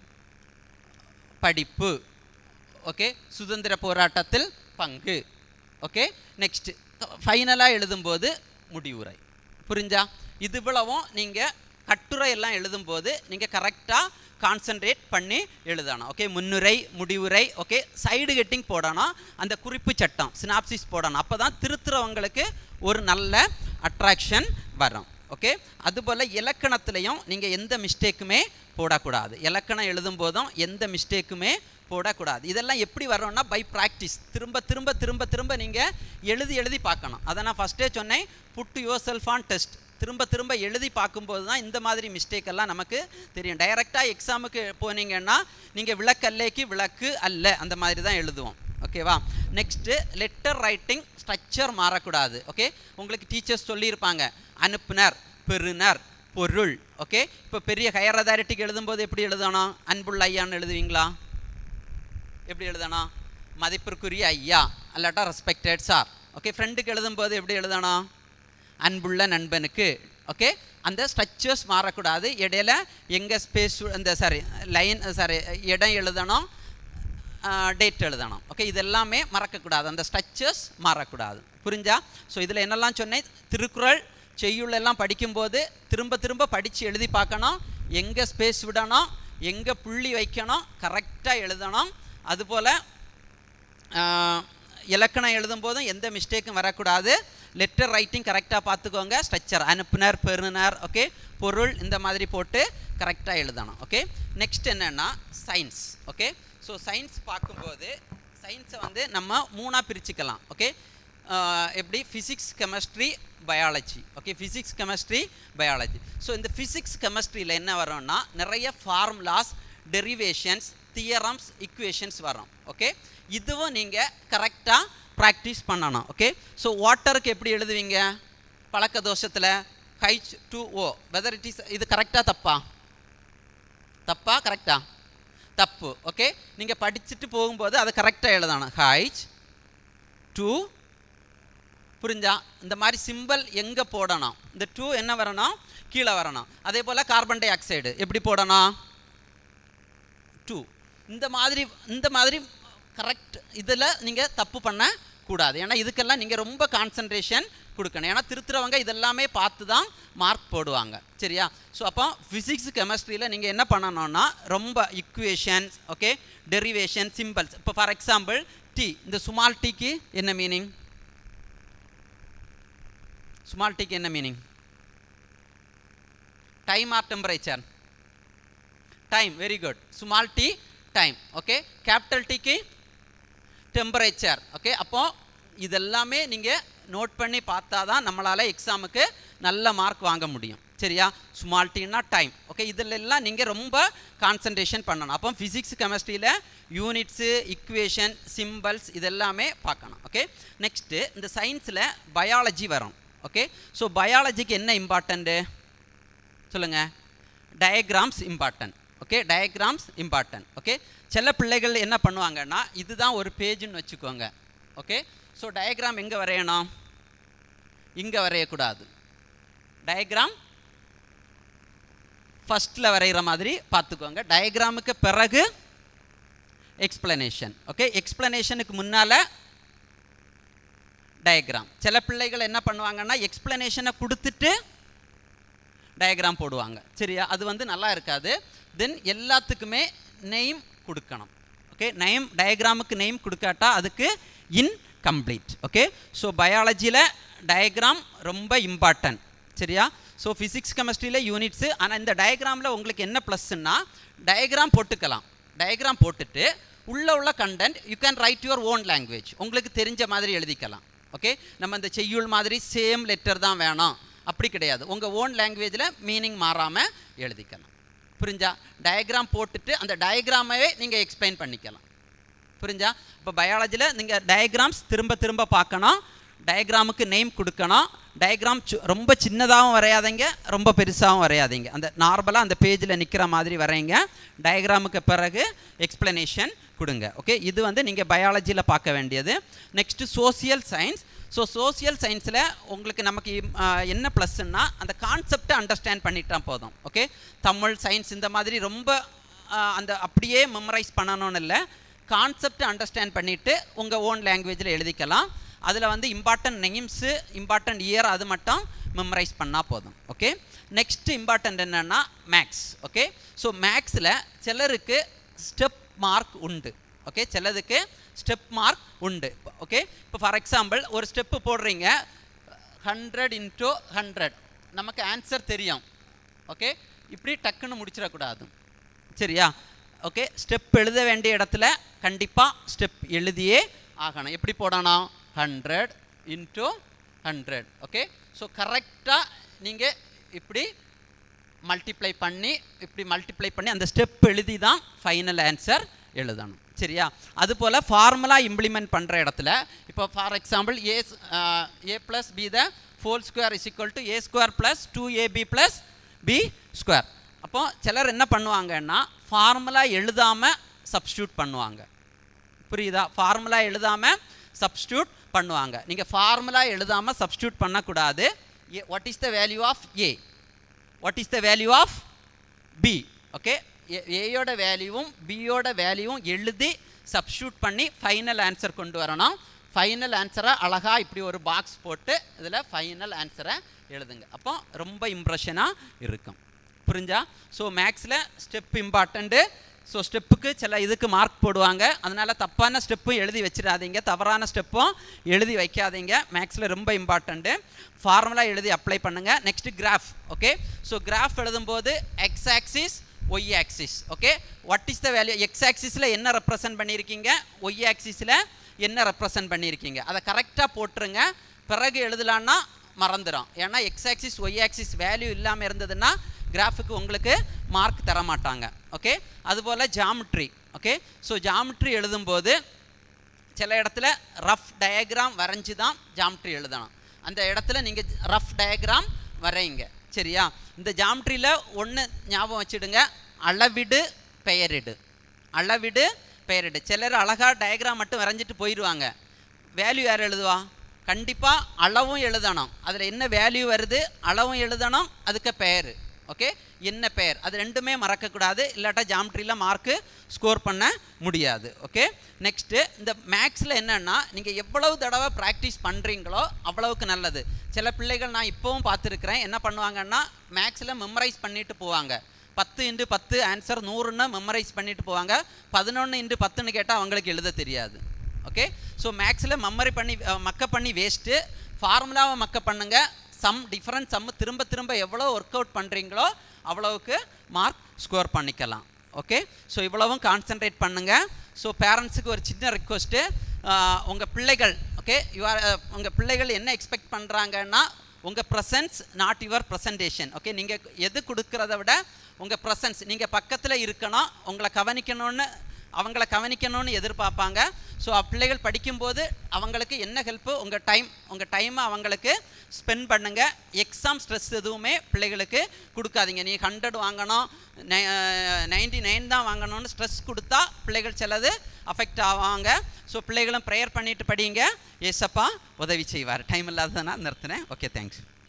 படிப்பு ஓகே சுதந்திர போராட்டத்தில் பங்கு ஓகே நெக்ஸ்ட் ஃபைனலாக எழுதும்போது முடிவுரை புரிஞ்சா இது இவ்வளவும் நீங்கள் கட்டுரை எல்லாம் எழுதும்போது நீங்கள் கரெக்டாக கான்சென்ட்ரேட் பண்ணி எழுதணும் ஓகே முன்னுரை முடிவுரை ஓகே சைடு கெட்டிங் போடணும் அந்த குறிப்பு சட்டம் சினாப்சிஸ் போடணும் அப்போ தான் திருத்துறவங்களுக்கு ஒரு நல்ல அட்ராக்ஷன் வரும் ஓகே அதுபோல் இலக்கணத்துலேயும் நீங்கள் எந்த மிஸ்டேக்குமே போடக்கூடாது இலக்கணம் எழுதும் போதும் எந்த மிஸ்டேக்குமே போடக்கூடாது இதெல்லாம் எப்படி வரும்னா பை ப்ராக்டிஸ் திரும்ப திரும்ப திரும்ப திரும்ப நீங்கள் எழுதி எழுதி பார்க்கணும் அதை நான் ஃபஸ்ட்டே சொன்னேன் put yourself on test திரும்ப திரும்ப எழுதி பார்க்கும்போது தான் இந்த மாதிரி மிஸ்டேக் எல்லாம் நமக்கு தெரியும் டைரெக்டாக எக்ஸாமுக்கு போனீங்கன்னா நீங்கள் விளக்கல்லேக்கு விளக்கு அல்ல அந்த மாதிரி தான் எழுதுவோம் ஓகேவா நெக்ஸ்ட்டு லெட்டர் ரைட்டிங் ஸ்ட்ரக்சர் மாறக்கூடாது ஓகே உங்களுக்கு டீச்சர்ஸ் சொல்லியிருப்பாங்க அனுப்புனர் பெறுநர் பொருள் ஓகே இப்போ பெரிய ஹையர் அதாரிட்டிக்கு எழுதும்போது எப்படி எழுதணும் அன்புள்ள ஐயான்னு எழுதுவீங்களா எப்படி எழுதணும் மதிப்பிற்குரிய ஐயா அல்லாட்டா ரெஸ்பெக்டட் சார் ஓகே ஃப்ரெண்டுக்கு எழுதும்போது எப்படி எழுதணும் அன்புள்ள நண்பனுக்கு ஓகே அந்த ஸ்ட்ரக்சர்ஸ் மாறக்கூடாது இடையில எங்கே ஸ்பேஸ் இந்த சாரி லைன் சாரி இடம் எழுதணும் டேட் எழுதணும் ஓகே இது எல்லாமே மறக்கக்கூடாது அந்த ஸ்ட்ரக்சர்ஸ் மாறக்கூடாது புரிஞ்சா ஸோ இதில் என்னெல்லாம் சொன்னேன் திருக்குறள் செய்யுள் எல்லாம் படிக்கும்போது திரும்ப திரும்ப படித்து எழுதி பார்க்கணும் எங்கே ஸ்பேஸ் விடணும் எங்கே புள்ளி வைக்கணும் கரெக்டாக எழுதணும் அதுபோல் ஆஹ், இலக்கணம் எழுதும்போதும் எந்த மிஸ்டேக்கும் வரக்கூடாது லெட்டர் ரைட்டிங் கரெக்டாக பார்த்துக்கோங்க ஸ்ட்ரக்சர் அனுப்புனர் பெறுநர் ஓகே பொருள் இந்த மாதிரி போட்டு கரெக்டாக எழுதணும் ஓகே நெக்ஸ்ட் என்னென்னா சயின்ஸ் ஓகே ஸோ சயின்ஸ் பார்க்கும்போது சயின்ஸை வந்து நம்ம மூணாக பிரிச்சுக்கலாம் ஓகே எப்படி physics chemistry biology okay physics chemistry biology so இந்த ஃபிசிக்ஸ் கெமிஸ்ட்ரியில் என்ன வரும்னா நிறைய ஃபார்முலாஸ் டெரிவேஷன்ஸ் தியரம்ஸ் இக்குவேஷன்ஸ் வரும் ஓகே இதுவும் நீங்கள் கரெக்டாக ப்ராக்டிஸ் பண்ணணும் ஓகே ஸோ வாட்டருக்கு எப்படி எழுதுவீங்க பழக்க தோஷத்தில் H two O whether it is இது கரெக்டாக தப்பா தப்பா கரெக்டா தப்பு ஓகே நீங்கள் படிச்சுட்டு போகும்போது அதை கரெக்டாக எழுதணும் ஹைச் டூ புரிஞ்சா இந்த மாதிரி சிம்பிள் எங்கே போடணும் இந்த டூ என்ன வரணும் கீழே வரணும் அதே போல் கார்பன் டை ஆக்சைடு எப்படி போடணும் டூ இந்த மாதிரி இந்த மாதிரி கரெக்ட் இதில் நீங்கள் தப்பு பண்ண கூடாது ஏன்னா இதுக்கெல்லாம் நீங்கள் ரொம்ப கான்சன்ட்ரேஷன் கொடுக்கணும் ஏன்னா திருத்துறவங்க இதெல்லாமே பார்த்து தான் மார்க் போடுவாங்க சரியா ஸோ அப்போ ஃபிசிக்ஸ் கெமிஸ்ட்ரியில் நீங்கள் என்ன பண்ணணும்னா ரொம்ப இக்குவேஷன்ஸ் ஓகே டெரிவேஷன் சிம்பிள்ஸ் இப்போ ஃபார் எக்ஸாம்பிள் டி இந்த சுமால் டீக்கு என்ன மீனிங் ஸ்மால் டீக்கு என்ன meaning time or temperature time very good small T time okay capital டீக்கு டெம்பரேச்சர் ஓகே அப்போ இதெல்லாமே நீங்கள் நோட் பண்ணி பார்த்தா தான் நம்மளால் எக்ஸாமுக்கு நல்ல மார்க் வாங்க முடியும் சரியா ஸ்மால் டீனா டைம் ஓகே இதில் எல்லாம் நீங்கள் ரொம்ப கான்சன்ட்ரேஷன் பண்ணணும் அப்போ ஃபிசிக்ஸ் கெமிஸ்ட்ரியில் யூனிட்ஸு இக்குவேஷன் சிம்பிள்ஸ் இதெல்லாமே பார்க்கணும் ஓகே நெக்ஸ்ட்டு இந்த சயின்ஸில் பயாலஜி வரும் ஓகே ஸோ பயாலஜிக்கு என்ன இம்பார்ட்டண்ட்டு சொல்லுங்கள் diagrams important okay diagrams important okay சில பிள்ளைகள் என்ன பண்ணுவாங்கன்னா இதுதான் ஒரு பேஜுன்னு வச்சுக்கோங்க ஓகே ஸோ டயக்ராம் எங்கே வரையணும் இங்கே வரையக்கூடாது டயக்ராம் ஃபஸ்ட்டில் வரைகிற மாதிரி பார்த்துக்கோங்க டயக்ராமுக்கு பிறகு எக்ஸ்பிளனேஷன் ஓகே எக்ஸ்பிளனேஷனுக்கு முன்னால் டயக்ராம் சில பிள்ளைகள் என்ன பண்ணுவாங்கன்னா எக்ஸ்பிளனேஷனை கொடுத்துட்டு டயக்ராம் போடுவாங்க சரியா அது வந்து நல்லா இருக்காது தென் எல்லாத்துக்குமே நெய்ம் கொடுக்கணும் ஓகே நெய்ம் டயக்ராமுக்கு நெய்ம் கொடுக்காட்டா அதுக்கு இன்கம்ப்ளீட் ஓகே ஸோ பயாலஜியில் டயக்ராம் ரொம்ப இம்பார்ட்டன்ட் சரியா ஸோ ஃபிசிக்ஸ் கெமிஸ்ட்ரியில் யூனிட்ஸு ஆனால் இந்த டயக்ராமில் உங்களுக்கு என்ன ப்ளஸ்ன்னா டயக்ராம் போட்டுக்கலாம் டயக்ராம் போட்டுட்டு உள்ள உள்ள content you can write your own language உங்களுக்கு தெரிஞ்ச மாதிரி எழுதிக்கலாம் ஓகே நம்ம இந்த செய்யுள் மாதிரி சேம் லெட்டர் தான் வேணும் அப்படி கிடையாது உங்கள் ஓன் லாங்குவேஜில் மீனிங் மாறாமல் எழுதிக்கலாம் புரிஞ்சா டயக்ராம் போட்டுட்டு அந்த டயக்ராமையே நீங்கள் எக்ஸ்பிளைன் பண்ணிக்கலாம் புரிஞ்சா இப்போ பயாலஜியில் நீங்கள் டயக்ராம்ஸ் திரும்ப திரும்ப பார்க்கணும் டயக்ராமுக்கு நேம் கொடுக்கணும் டயக்ராம் ரொம்ப சின்னதாகவும் வரையாதீங்க ரொம்ப பெருசாகவும் வரையாதீங்க அந்த நார்மலாக அந்த பேஜில் நிற்கிற மாதிரி வரைங்க டயக்ராமுக்கு பிறகு எக்ஸ்பிளனேஷன் கொடுங்க ஓகே இது வந்து நீங்கள் பயாலஜியில் பார்க்க வேண்டியது next social science so social சயின்ஸில் உங்களுக்கு நமக்கு இம்- ஆஹ் என்ன ப்ளஸ்ன்னா அந்த கான்செப்டை அண்டர்ஸ்டாண்ட் பண்ணிட்டா போதும் ஓகே தமிழ் சயின்ஸ் இந்த மாதிரி ரொம்ப ஆஹ் அந்த அப்படியே மெமரைஸ் பண்ணணும்னு இல்லை கான்செப்ட் அண்டர்ஸ்டாண்ட் பண்ணிவிட்டு உங்கள் ஓன் லாங்குவேஜில் எழுதிக்கலாம் அதில் வந்து இம்பார்ட்டன்ட் நெய்ம்ஸு இம்பார்ட்டன்ட் இயர் அது மட்டும் மெமரைஸ் பண்ணால் போதும் ஓகே நெக்ஸ்ட் இம்பார்ட்டன்ட் என்னென்னா மேக்ஸ் ஓகே ஸோ மேக்ஸில் சிலருக்கு ஸ்டெப் மார்க் உண்டு ஓகே சிலதுக்கு ஸ்டெப் மார்க் உண்டு ஓகே இப்போ ஃபார் எக்ஸாம்பிள் ஒரு ஸ்டெப்பு போடுறீங்க ஹண்ட்ரட் இன்ட்டு ஹண்ட்ரட் நமக்கு ஆன்சர் தெரியும் ஓகே இப்படி டக்குன்னு முடிச்சிடக்கூடாது சரியா ஓகே ஸ்டெப் எழுத வேண்டிய இடத்துல கண்டிப்பாக ஸ்டெப் எழுதியே ஆகணும் எப்படி போடணும் hundred into hundred okay so கரெக்டாக நீங்கள் இப்படி மல்டிப்ளை பண்ணி இப்படி மல்டிப்ளை பண்ணி அந்த ஸ்டெப் எழுதி தான் ஃபைனல் ஆன்சர் எழுதணும் சரியா அதுபோல் ஃபார்முலா இம்ப்ளிமெண்ட் பண்ணுற இடத்துல இப்போ for example A A plus B the whole square is equal to A square plus two AB plus B square அப்போ சிலர் என்ன பண்ணுவாங்கன்னா ஃபார்முலா எழுதாமல் சப்ஸ்டியூட் பண்ணுவாங்க புரியுதா ஃபார்முலா எழுதாமல் சப்ஸ்டியூட் பண்ணுவாங்க நீங்கள் ஃபார்முலா எழுதாமல் சப்ஸ்டியூட் பண்ணக்கூடாது what is the value of A what is the value of B okay ஏயோட வேல்யூவும் பியோட வேல்யூவும் எழுதி சப்ஸ்டியூட் பண்ணி ஃபைனல் ஆன்சர் கொண்டு வரணும் ஃபைனல் ஆன்சரை அழகாக இப்படி ஒரு பாக்ஸ் போட்டு இதில் ஃபைனல் ஆன்சரை எழுதுங்க அப்போ ரொம்ப இம்ப்ரெஷனாக இருக்கும் புரிஞ்சா ஸோ மேக்ஸில் ஸ்டெப் இம்பார்ட்டண்ட்டு ஸோ ஸ்டெப்புக்கு சில இதுக்கு மார்க் போடுவாங்க அதனால் தப்பான ஸ்டெப்பும் எழுதி வச்சிடாதீங்க தவறான ஸ்டெப்பும் எழுதி வைக்காதீங்க மேக்ஸில் ரொம்ப இம்பார்ட்டண்ட்டு ஃபார்முலா எழுதி அப்ளை பண்ணுங்கள் next graph okay so graph எழுதும்போது X axis Y axis okay what is the value X ஆக்சிஸில் என்ன ரெப்ரசன்ட் பண்ணியிருக்கீங்க ஒய் ஆக்சிஸில் என்ன ரெப்ரசன்ட் பண்ணியிருக்கீங்க அதை கரெக்டாக போட்டுருங்க பிறகு எழுதலான்னா மறந்துடும் ஏன்னா X axis Y axis value இல்லாமல் இருந்ததுன்னா கிராஃபுக்கு உங்களுக்கு மார்க் தர மாட்டாங்க ஓகே அதுபோல் ஜாமெட்ரி ஓகே ஸோ ஜாமெட்ரி எழுதும்போது சில இடத்துல ரஃப் டயக்ராம் வரைஞ்சி தான் ஜாமெட்ரி எழுதணும் அந்த இடத்துல நீங்கள் ரஃப் டயக்ராம் வரைங்க சரியா இந்த ஜாமெட்ரியில் ஒன்று ஞாபகம் வச்சுடுங்க அளவிடு பெயரிடு அளவிடு பெயரிடு சிலர் அழகாக டயக்ராம் மட்டும் வரைஞ்சிட்டு போயிடுவாங்க வேல்யூ யார் எழுதுவா கண்டிப்பாக அளவும் எழுதணும் அதில் என்ன வேல்யூ வருது அளவும் எழுதணும் அதுக்கு பெயர் ஓகே என்ன பெயர் அது ரெண்டுமே மறக்கக்கூடாது இல்லாட்டா ஜாமெட்ரியில் மார்க்கு ஸ்கோர் பண்ண முடியாது ஓகே நெக்ஸ்ட்டு இந்த மேக்ஸில் என்னென்னா நீங்கள் எவ்வளவு தடவை ப்ராக்டிஸ் பண்ணுறீங்களோ அவ்வளவுக்கு நல்லது சில பிள்ளைகள் நான் இப்போவும் பார்த்துருக்குறேன் என்ன பண்ணுவாங்கன்னா மேக்ஸில் மெமரைஸ் பண்ணிட்டு போவாங்க பத்து இன்ட்டு பத்து ஆன்சர் நூறுன்னு மெமரைஸ் பண்ணிட்டு போவாங்க பதினொன்று இன்ட்டு பத்துன்னு கேட்டால் அவங்களுக்கு எழுத தெரியாது ஓகே ஸோ மேக்ஸில் மெமரி பண்ணி மக்க பண்ணி வேஸ்ட்டு ஃபார்முலாவை மக்க பண்ணுங்க சம் டிஃப்ரெண்ட் சம் திரும்ப திரும்ப எவ்வளோ ஒர்க் அவுட் பண்ணுறீங்களோ அவ்வளவுக்கு மார்க் ஸ்கோர் பண்ணிக்கலாம் ஓகே ஸோ இவ்வளவும் கான்சென்ட்ரேட் பண்ணுங்கள் ஸோ பேரண்ட்ஸுக்கு ஒரு சின்ன ரிக்வஸ்ட்டு உங்கள் பிள்ளைகள் ஓகே யூஆர் உங்கள் பிள்ளைகள் என்ன எக்ஸ்பெக்ட் பண்ணுறாங்கன்னா உங்கள் presence not your presentation okay நீங்கள் எது கொடுக்குறத விட உங்கள் ப்ரெசன்ஸ் நீங்கள் பக்கத்தில் இருக்கணும் உங்களை கவனிக்கணும்னு அவங்கள கவனிக்கணும்னு எதிர்பார்ப்பாங்க ஸோ பிள்ளைகள் படிக்கும்போது அவங்களுக்கு என்ன ஹெல்ப்பு உங்கள் டைம் உங்கள் டைமை அவங்களுக்கு ஸ்பெண்ட் பண்ணுங்கள் எக்ஸாம் ஸ்ட்ரெஸ் எதுவுமே பிள்ளைகளுக்கு கொடுக்காதீங்க நீ ஹண்ட்ரட் வாங்கணும் நைன்டி நைன் தான் வாங்கணும்னு ஸ்ட்ரெஸ் கொடுத்தா பிள்ளைகள் சிலது அஃபெக்ட் ஆவாங்க ஸோ பிள்ளைகளும் ப்ரேயர் பண்ணிட்டு படிங்க ஏசப்பா உதவி செய்வார் டைம் இல்லாததுனா நிறுத்தினேன் ஓகே தேங்க்ஸ்